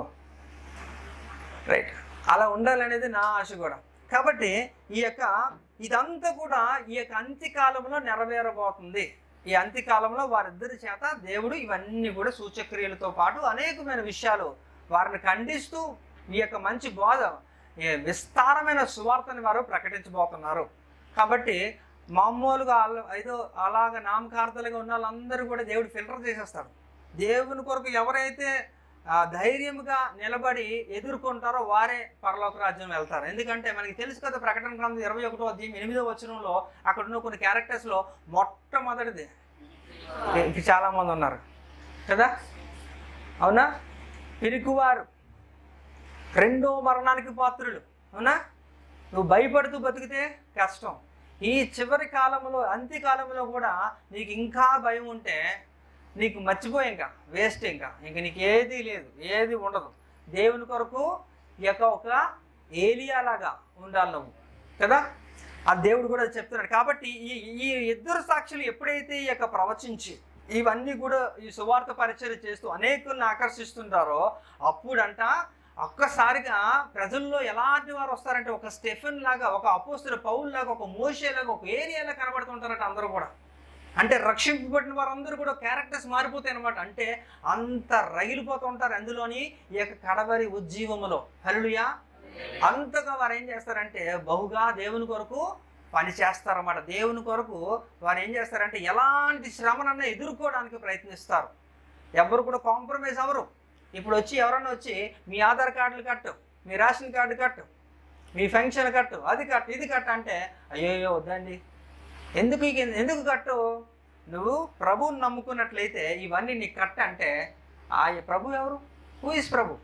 E: రైట్ అలా ఉండాలనేది నా ఆశ కూడా కాబట్టి ఈ యొక్క ఇదంతా కూడా ఈ యొక్క అంత్యకాలంలో నెరవేరబోతుంది ఈ అంత్యకాలంలో వారిద్దరి చేత దేవుడు ఇవన్నీ కూడా సూచక్రియలతో పాటు అనేకమైన విషయాలు వారిని ఖండిస్తూ ఈ యొక్క మంచి బోధ ఈ విస్తారమైన సువార్తని వారు ప్రకటించబోతున్నారు కాబట్టి మామూలుగా అల- ఏదో అలాగ నామకార్థలుగా ఉన్న వాళ్ళందరూ కూడా దేవుడు ఫిల్టర్ చేసేస్తాడు దేవుని కొరకు ఎవరైతే ఆ, ధైర్యంగా నిలబడి ఎదుర్కొంటారో వారే పరలోక రాజ్యం వెళ్తారు ఎందుకంటే మనకి తెలుసు కదా ప్రకటన గ్రంథం ఇరవై ఒకటో అధ్యాయం ఎనిమిదో వచనంలో అక్కడ ఉన్న కొన్ని క్యారెక్టర్స్లో మొట్టమొదటిది ఇంక చాలా మంది ఉన్నారు కదా అవునా పిరికువారు రెండో మరణానికి పాత్రులు అవునా నువ్వు భయపడుతూ బతికితే కష్టం ఈ చివరి కాలంలో అంత్యకాలంలో కూడా నీకు ఇంకా భయం ఉంటే నీకు మర్చిపోయి ఇంకా వేస్ట్ ఇంకా ఇంక నీకు ఏది లేదు ఏది ఉండదు దేవుని కొరకు ఈ యొక్క ఒక ఏలియా లాగా ఉండాలి నువ్వు కదా ఆ దేవుడు కూడా చెప్తున్నాడు కాబట్టి ఈ ఈ ఇద్దరు సాక్షులు ఎప్పుడైతే ఈ యొక్క ప్రవచించి ఇవన్నీ కూడా ఈ సువార్త పరిచయం చేస్తూ అనేకుల్ని ఆకర్షిస్తుంటారో అప్పుడంట ఒక్కసారిగా ప్రజల్లో ఎలాంటి వారు వస్తారంటే ఒక స్టెఫెన్ లాగా ఒక అపోస్తుల పౌల్ లాగా ఒక మోషే లాగా ఒక ఏరియాలో కనబడుతుంటారట అందరూ కూడా అంటే రక్షింపబడిన వారందరూ కూడా క్యారెక్టర్స్ మారిపోతాయి అనమాట అంటే అంత రగిలిపోతూ ఉంటారు అందులోని ఈ యొక్క కడవరి ఉజ్జీవములో హలుయా అంతగా వారు ఏం చేస్తారంటే బహుగా దేవుని కొరకు పని చేస్తారన్నమాట దేవుని కొరకు వారు ఏం చేస్తారంటే ఎలాంటి శ్రమనన్నా ఎదుర్కోవడానికి ప్రయత్నిస్తారు ఎవరు కూడా కాంప్రమైజ్ అవ్వరు ఇప్పుడు వచ్చి ఎవరన్నా వచ్చి మీ ఆధార్ కార్డులు కట్టు మీ రేషన్ కార్డు కట్టు మీ ఫంక్షన్ కట్టు అది కట్టు ఇది కట్టు అంటే అయ్యో వద్దండి ఎందుకు ఇక- ఎందుకు కట్టు నువ్వు ప్రభువుని నమ్ముకున్నట్లయితే ఇవన్నీ నీకు కట్ట అంటే ఆ ప్రభు ఎవరు హూ ఇస్ ప్రభు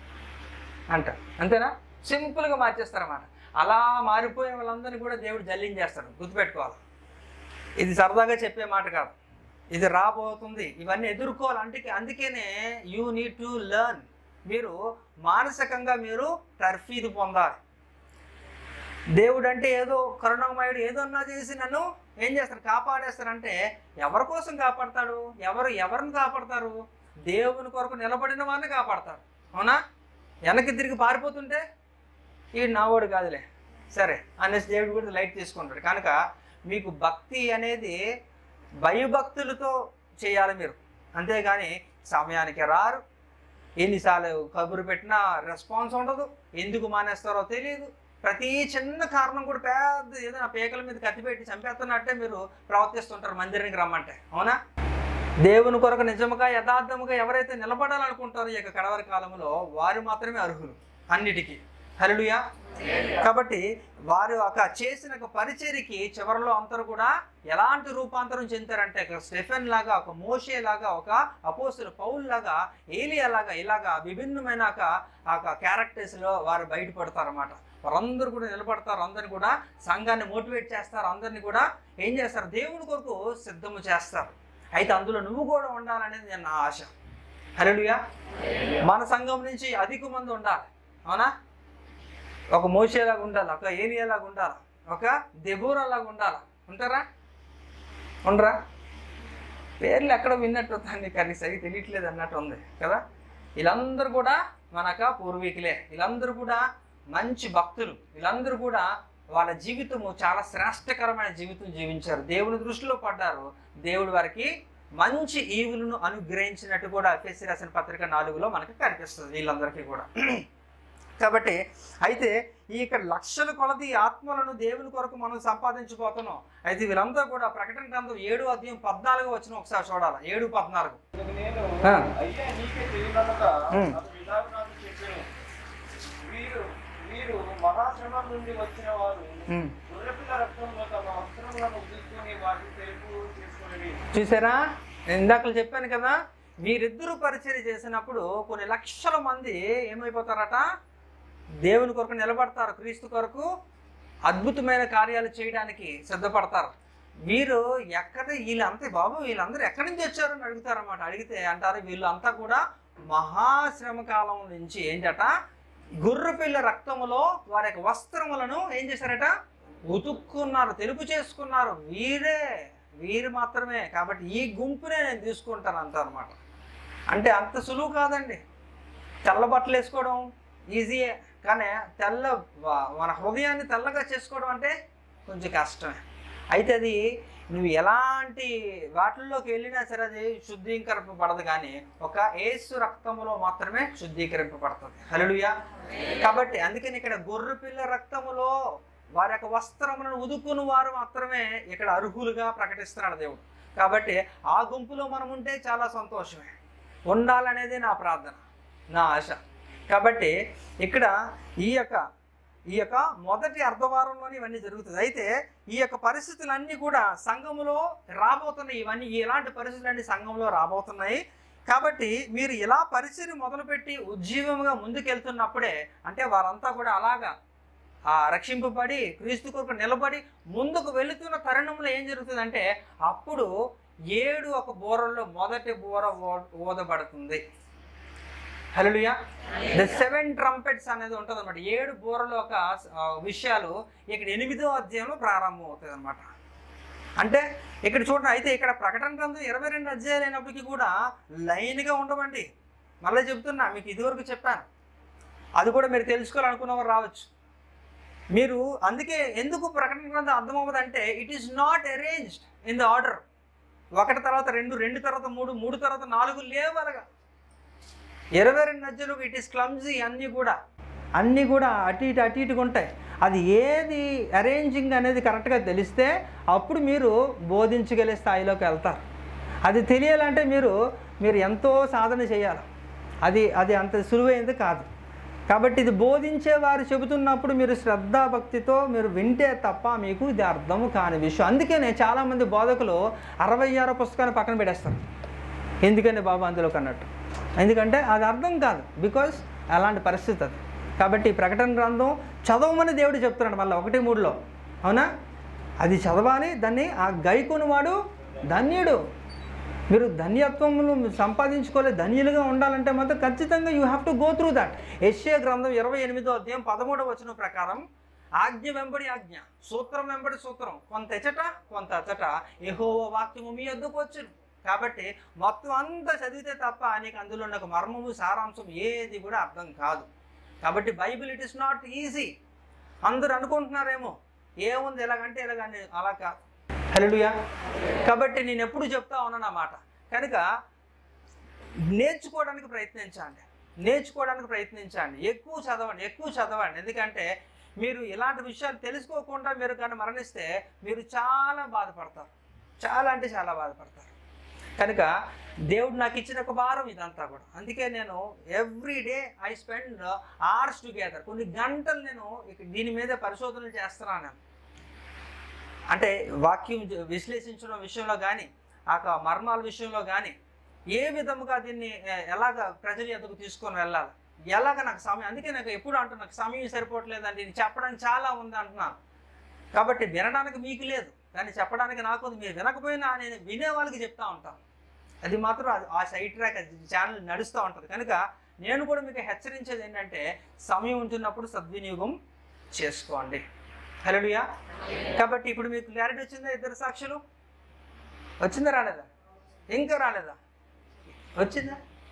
E: అంట అంతేనా సింపుల్గా మార్చేస్తారన్నమాట అలా మారిపోయిన వాళ్ళందరినీ కూడా దేవుడు జల్లించేస్తాడు గుర్తుపెట్టుకోవాలి ఇది సరదాగా చెప్పే మాట కాదు ఇది రాబోతుంది ఇవన్నీ ఎదుర్కోవాలి అంటే అందుకనే యూ నీడ్ టు లెర్న్ మీరు మానసికంగా మీరు తర్ఫీదు పొందాలి దేవుడు అంటే ఏదో కరుణామయుడు ఏదన్నా చేసి నన్ను ఏం చేస్తారు కాపాడేస్తారంటే ఎవరి కోసం కాపాడతాడు ఎవరు ఎవరిని కాపాడతారు దేవుని కొరకు నిలబడిన వారిని కాపాడతారు అవునా వెనక్కి తిరిగి పారిపోతుంటే ఈ నావాడు కాదులే సరే అనేసి దేవుడు కూడా లైట్ తీసుకుంటాడు కనుక మీకు భక్తి అనేది భయభక్తులతో చేయాలి మీరు అంతేగాని సమయానికి రారు ఎన్నిసార్లు కబురు పెట్టినా రెస్పాన్స్ ఉండదు ఎందుకు మానేస్తారో తెలియదు ప్రతి చిన్న కారణం కూడా పెద్ద ఏదైనా పేకల మీద కత్తి పెట్టి చంపేస్తున్నట్టే మీరు ప్రవర్తిస్తుంటారు మందిరానికి రమ్మంటే అవునా దేవుని కొరకు నిజముగా యథార్థముగా ఎవరైతే నిలబడాలనుకుంటారో ఈ యొక్క కడవరి కాలంలో వారు మాత్రమే అర్హులు అన్నిటికీ హలుయా కాబట్టి వారు ఒక చేసిన ఒక పరిచర్యకి చివరిలో అందరూ కూడా ఎలాంటి రూపాంతరం చెందారంటే ఒక స్టెఫెన్ లాగా ఒక మోషే లాగా ఒక అపోసులు పౌల్ లాగా ఏలియా లాగా ఇలాగా విభిన్నమైన ఒక ఒక క్యారెక్టర్స్లో వారు బయటపడతారన్నమాట వారందరూ కూడా నిలబడతారు అందరిని కూడా సంఘాన్ని మోటివేట్ చేస్తారు అందరిని కూడా ఏం చేస్తారు దేవుని కొరకు సిద్ధము చేస్తారు అయితే అందులో నువ్వు కూడా ఉండాలనేది నేను నా ఆశ హలోలుగా మన సంఘం నుంచి అధిక మంది ఉండాలి అవునా ఒక మోసేలాగా ఉండాలి ఒక ఏరియాలాగా ఉండాలి ఒక దెబూరాలాగా ఉండాలి ఉంటారా ఉండరా పేర్లు ఎక్కడ విన్నట్టు దాన్ని కానీ సరిగ్గా తెలియట్లేదు అన్నట్టు ఉంది కదా వీళ్ళందరూ కూడా మనక పూర్వీకులే వీళ్ళందరూ కూడా మంచి భక్తులు వీళ్ళందరూ కూడా వాళ్ళ జీవితము చాలా శ్రేష్టకరమైన జీవితం జీవించారు దేవుని దృష్టిలో పడ్డారు దేవుడు వారికి మంచి ఈవులను అనుగ్రహించినట్టు కూడా ఎఫ్ఎస్సి రాసిన పత్రిక నాలుగులో మనకి కనిపిస్తుంది వీళ్ళందరికీ కూడా కాబట్టి అయితే ఈ ఇక్కడ లక్షల కొలది ఆత్మలను దేవుని కొరకు మనం సంపాదించబోతున్నాం అయితే వీళ్ళందరూ కూడా ప్రకటన గ్రంథం ఏడు అధ్యాయం పద్నాలుగు వచ్చిన ఒకసారి చూడాలి ఏడు పద్నాలుగు
D: అందుకు నేను
E: ఆ.
D: అయ్యా నీకే తెలియనక
E: ఉమ్.
D: అతడు ఇలాగ నుండి వచ్చిన వారు
E: ఉమ్.
D: గొర్రెపిల్ల రక్తంలో తమ వస్త్రములను ఉదుక్కుని వాటి తెలుపు చేసుకుని
E: చూసారా నేను ఇందాక చెప్పాను కదా వీరిద్దరూ పరిచయం చేసినప్పుడు కొన్ని లక్షల మంది ఏమైపోతారట దేవుని కొరకు నిలబడతారు క్రీస్తు కొరకు అద్భుతమైన కార్యాలు చేయడానికి సిద్ధపడతారు వీరు ఎక్కడ వీళ్ళంతా బాబు వీళ్ళందరూ ఎక్కడి నుంచి వచ్చారు అని అడుగుతారన్నమాట అడిగితే అంటారు వీళ్ళంతా కూడా మహాశ్రమ కాలం నుంచి ఏంటట గుర్రపిల్ల రక్తములో వారి యొక్క వస్త్రములను ఏం చేశారట ఉతుక్కున్నారు తెలుపు చేసుకున్నారు వీరే వీరు మాత్రమే కాబట్టి ఈ గుంపునే నేను తీసుకుంటాను అంటారన్నమాట అంటే అంత సులువు కాదండి తెల్ల బట్టలు వేసుకోవడం ఈజీయే కానీ తెల్ల వ- మన హృదయాన్ని తెల్లగా చేసుకోవడం అంటే కొంచెం కష్టమే అయితే అది నువ్వు ఎలాంటి వాటిల్లోకి వెళ్ళినా సరే అది శుద్ధీకరింపబడదు కానీ ఒక ఏసు రక్తములో మాత్రమే శుద్ధీకరింపబడుతుంది హల్లెలూయా కాబట్టి అందుకని ఇక్కడ గొర్రె పిల్ల రక్తములో వారి యొక్క వస్త్రములను ఉదుకుని వారు మాత్రమే ఇక్కడ అర్హులుగా ప్రకటిస్తున్నాడు దేవుడు కాబట్టి ఆ గుంపులో మనం ఉంటే చాలా సంతోషమే ఉండాలనేది నా ప్రార్థన నా ఆశ కాబట్టి ఇక్కడ ఈ యొక్క ఈ యొక్క మొదటి అర్ధవారంలోనే ఇవన్నీ జరుగుతుంది అయితే ఈ యొక్క పరిస్థితులన్నీ కూడా సంఘములో రాబోతున్నాయి ఇవన్నీ ఇలాంటి పరిస్థితులన్నీ సంఘంలో రాబోతున్నాయి కాబట్టి మీరు ఇలా పరిచయం మొదలుపెట్టి ఉజ్జీవంగా ముందుకెళ్తున్నప్పుడే అంటే వారంతా కూడా అలాగా ఆ రక్షింపబడి క్రీస్తు కొరకు నిలబడి ముందుకు వెళుతున్న తరుణంలో ఏం జరుగుతుందంటే అప్పుడు ఏడు ఒక బోరల్లో మొదటి బోర ఓ- ఊదబడుతుంది హలోయా ద సెవెన్ ట్రంపెట్స్ అనేది ఉంటుంది అనమాట ఏడు బోరల ఒక ఆ, విషయాలు ఇక్కడ ఎనిమిదో అధ్యాయంలో ప్రారంభం అవుతుంది అనమాట అంటే ఇక్కడ చూడండి అయితే ఇక్కడ ప్రకటన గ్రంథం ఇరవై రెండు అధ్యాయాలు అయినప్పటికీ కూడా లైన్గా ఉండవండి మళ్ళీ చెప్తున్నా మీకు ఇదివరకు చెప్పాను అది కూడా మీరు తెలుసుకోవాలనుకున్నవారు రావచ్చు మీరు అందుకే ఎందుకు ప్రకటన గ్రంథం అర్థమవుతుందంటే it is not arranged in the order ఒకటి తర్వాత రెండు రెండు తర్వాత మూడు మూడు తర్వాత నాలుగు లేవలగా ఇరవై రెండు మధ్యలో ఇట్ ఈస్ క్లమ్జీ అన్నీ కూడా అన్నీ కూడా అటు ఇటు అటు ఇటుగా ఉంటాయి అది ఏది అరేంజింగ్ అనేది కరెక్ట్గా తెలిస్తే అప్పుడు మీరు బోధించగలిగే స్థాయిలోకి వెళ్తారు అది తెలియాలంటే మీరు మీరు ఎంతో సాధన చేయాలి అది అది అంత సులువైనది కాదు కాబట్టి ఇది బోధించే వారు చెబుతున్నప్పుడు మీరు శ్రద్ధాభక్తితో మీరు వింటే తప్ప మీకు ఇది అర్థము కాని విషయం అందుకనే చాలామంది బోధకులు అరవై ఆరో పుస్తకాన్ని పక్కన పెట్టేస్తారు ఎందుకండి బాబు అందులోకి అన్నట్టు ఎందుకంటే అది అర్థం కాదు బికాస్ అలాంటి పరిస్థితి అది కాబట్టి ఈ ప్రకటన గ్రంథం చదవమని దేవుడు చెప్తున్నాడు మళ్ళీ ఒకటి మూడులో అవునా అది చదవాలి దాన్ని ఆ గైకొనివాడు ధన్యుడు మీరు ధన్యత్వములు సంపాదించుకోలే ధన్యులుగా ఉండాలంటే మాత్రం ఖచ్చితంగా you have to go through that యెషయా గ్రంథం ఇరవై ఎనిమిదో అధ్యాయం పదమూడవ వచనం ప్రకారం ఆజ్ఞ వెంబడి ఆజ్ఞ సూత్రం వెంబడి సూత్రం కొంత ఎచట కొంత అచట ఎహోవ వాక్యము మీ వద్దకు వచ్చును కాబట్టి మొత్తం అంతా చదివితే తప్ప నీకు అందులో ఉన్న ఒక మర్మము సారాంశం ఏది కూడా అర్థం కాదు కాబట్టి Bible it is not easy అందరూ అనుకుంటున్నారేమో ఏముంది ఎలాగంటే ఎలాగని అలా కాదు హలోయా కాబట్టి నేను ఎప్పుడు చెప్తా ఉన్నాను అన్నమాట కనుక నేర్చుకోవడానికి ప్రయత్నించండి నేర్చుకోవడానికి ప్రయత్నించండి ఎక్కువ చదవండి ఎక్కువ చదవండి ఎందుకంటే మీరు ఇలాంటి విషయాలు తెలుసుకోకుండా మీరు కానీ మరణిస్తే మీరు చాలా బాధపడతారు చాలా అంటే చాలా బాధపడతారు కనుక దేవుడు నాకు ఇచ్చిన ఒక భారం ఇదంతా కూడా అందుకే నేను every day I spend hours together కొన్ని గంటలు నేను ఇక దీని మీద పరిశోధనలు చేస్తున్నాను నేను అంటే వాక్యం జ- విశ్లేషించడం విషయంలో కానీ ఆ యొక్క మర్మాల విషయంలో కానీ ఏ విధముగా దీన్ని ఎ- ఎలాగ ప్రజల ఎదుగు తీసుకొని వెళ్ళాలి ఎలాగ నాకు సమయం అందుకే నాకు ఎప్పుడు అంటున్నా నాకు సమయం సరిపోవట్లేదండి ఇది చెప్పడానికి చాలా ఉంది అంటున్నాను కాబట్టి వినడానికి మీకు లేదు కానీ చెప్పడానికి నాకు ఉంది మీరు వినకపోయినా నేను వినే వాళ్ళకి చెప్తా ఉంటాను అది మాత్రం అది ఆ సైడ్ ట్రాక్ అది ఛానల్ నడుస్తూ ఉంటుంది కనుక నేను కూడా మీకు హెచ్చరించేది ఏంటంటే సమయం ఉంటున్నప్పుడు సద్వినియోగం చేసుకోండి హలోయా కాబట్టి ఇప్పుడు మీకు క్లారిటీ వచ్చిందా ఇద్దరు సాక్షులు వచ్చిందా రాలేదా ఇంకా రాలేదా వచ్చిందా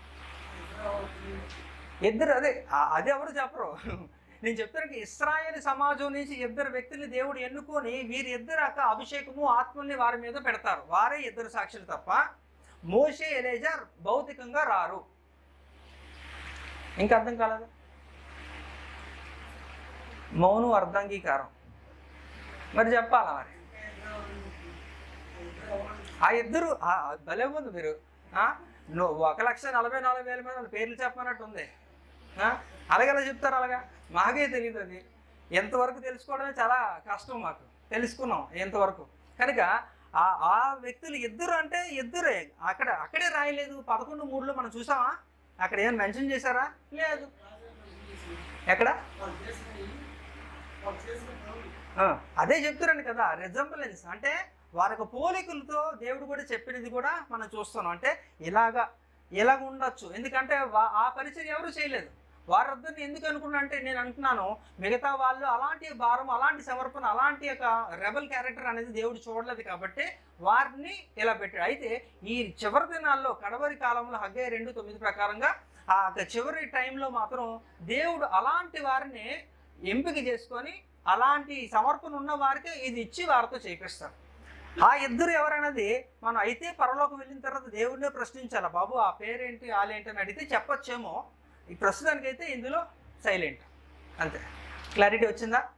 E: ఇద్దరు అదే ఆ- అది ఎవరు చెప్పరు నేను చెప్తాను ఇస్రాయేల్ సమాజం నుంచి ఇద్దరు వ్యక్తుల్ని దేవుడు ఎన్నుకొని వీరి ఇద్దరు అక్క అభిషేకము ఆత్మల్ని వారి మీద పెడతారు వారే ఇద్దరు సాక్షులు తప్ప మోషే ఎలేజర్ భౌతికంగా రారు ఇంకా అర్థం కాలేదా మౌనం అర్ధాంగీకారం మరి చెప్పాలా మరి ఆ ఇద్దరు ఆ, ఆ, భలే ఉంది మీరు ఆ? నువ్వు ఒక లక్ష నలభై నాలుగు వేల మంది వాళ్ళ పేర్లు చెప్పమన్నట్టు ఉంది ఆ? అలాగే అలా చెప్తారు అలాగా మాకే తెలియదు అది
A: ఎంతవరకు తెలుసుకోవడమే చాలా కష్టం మాకు తెలుసుకున్నాం ఎంతవరకు కనుక ఆ ఆ వ్యక్తులు ఇద్దరు అంటే ఇద్దరే అక్కడ అక్కడే రాయలేదు పదకొండు మూడులో మనం చూసామా అక్కడ ఏమైనా మెన్షన్ చేశారా లేదు ఎక్కడ ఆ, అదే చెప్తున్నాను కదా రిజంబలెన్స్ అంటే వారికి పోలికలతో దేవుడు కూడా చెప్పినది కూడా మనం చూస్తున్నాం అంటే ఇలాగా ఇలాగ ఉండొచ్చు ఎందుకంటే వా- ఆ పరిచయం ఎవరు చేయలేదు వారిద్దరిని ఎందుకు అనుకున్నా అంటే నేను అంటున్నాను మిగతా వాళ్ళు అలాంటి భారం అలాంటి సమర్పణ అలాంటి యొక్క రెబల్ క్యారెక్టర్ అనేది దేవుడు చూడలేదు కాబట్టి వారిని ఇలా పెట్టాడు అయితే ఈ చివరి దినాల్లో కడవరి కాలంలో హగ్గయ్య రెండు తొమ్మిది ప్రకారంగా ఆ యొక్క చివరి టైంలో మాత్రం దేవుడు అలాంటి వారిని ఎంపిక చేసుకొని అలాంటి సమర్పణ ఉన్న వారికి ఇది ఇచ్చి వారితో చేపిస్తారు ఆ ఇద్దరు ఎవరన్నది మనం అయితే పరలోకం వెళ్ళిన తర్వాత దేవుడినే ప్రశ్నించాలి బాబు ఆ పేరేంటి వాళ్ళేంటి అని అడిగితే చెప్పొచ్చేమో ఈ ప్రస్తుతానికైతే ఇందులో సైలెంట్ అంతే క్లారిటీ వచ్చిందా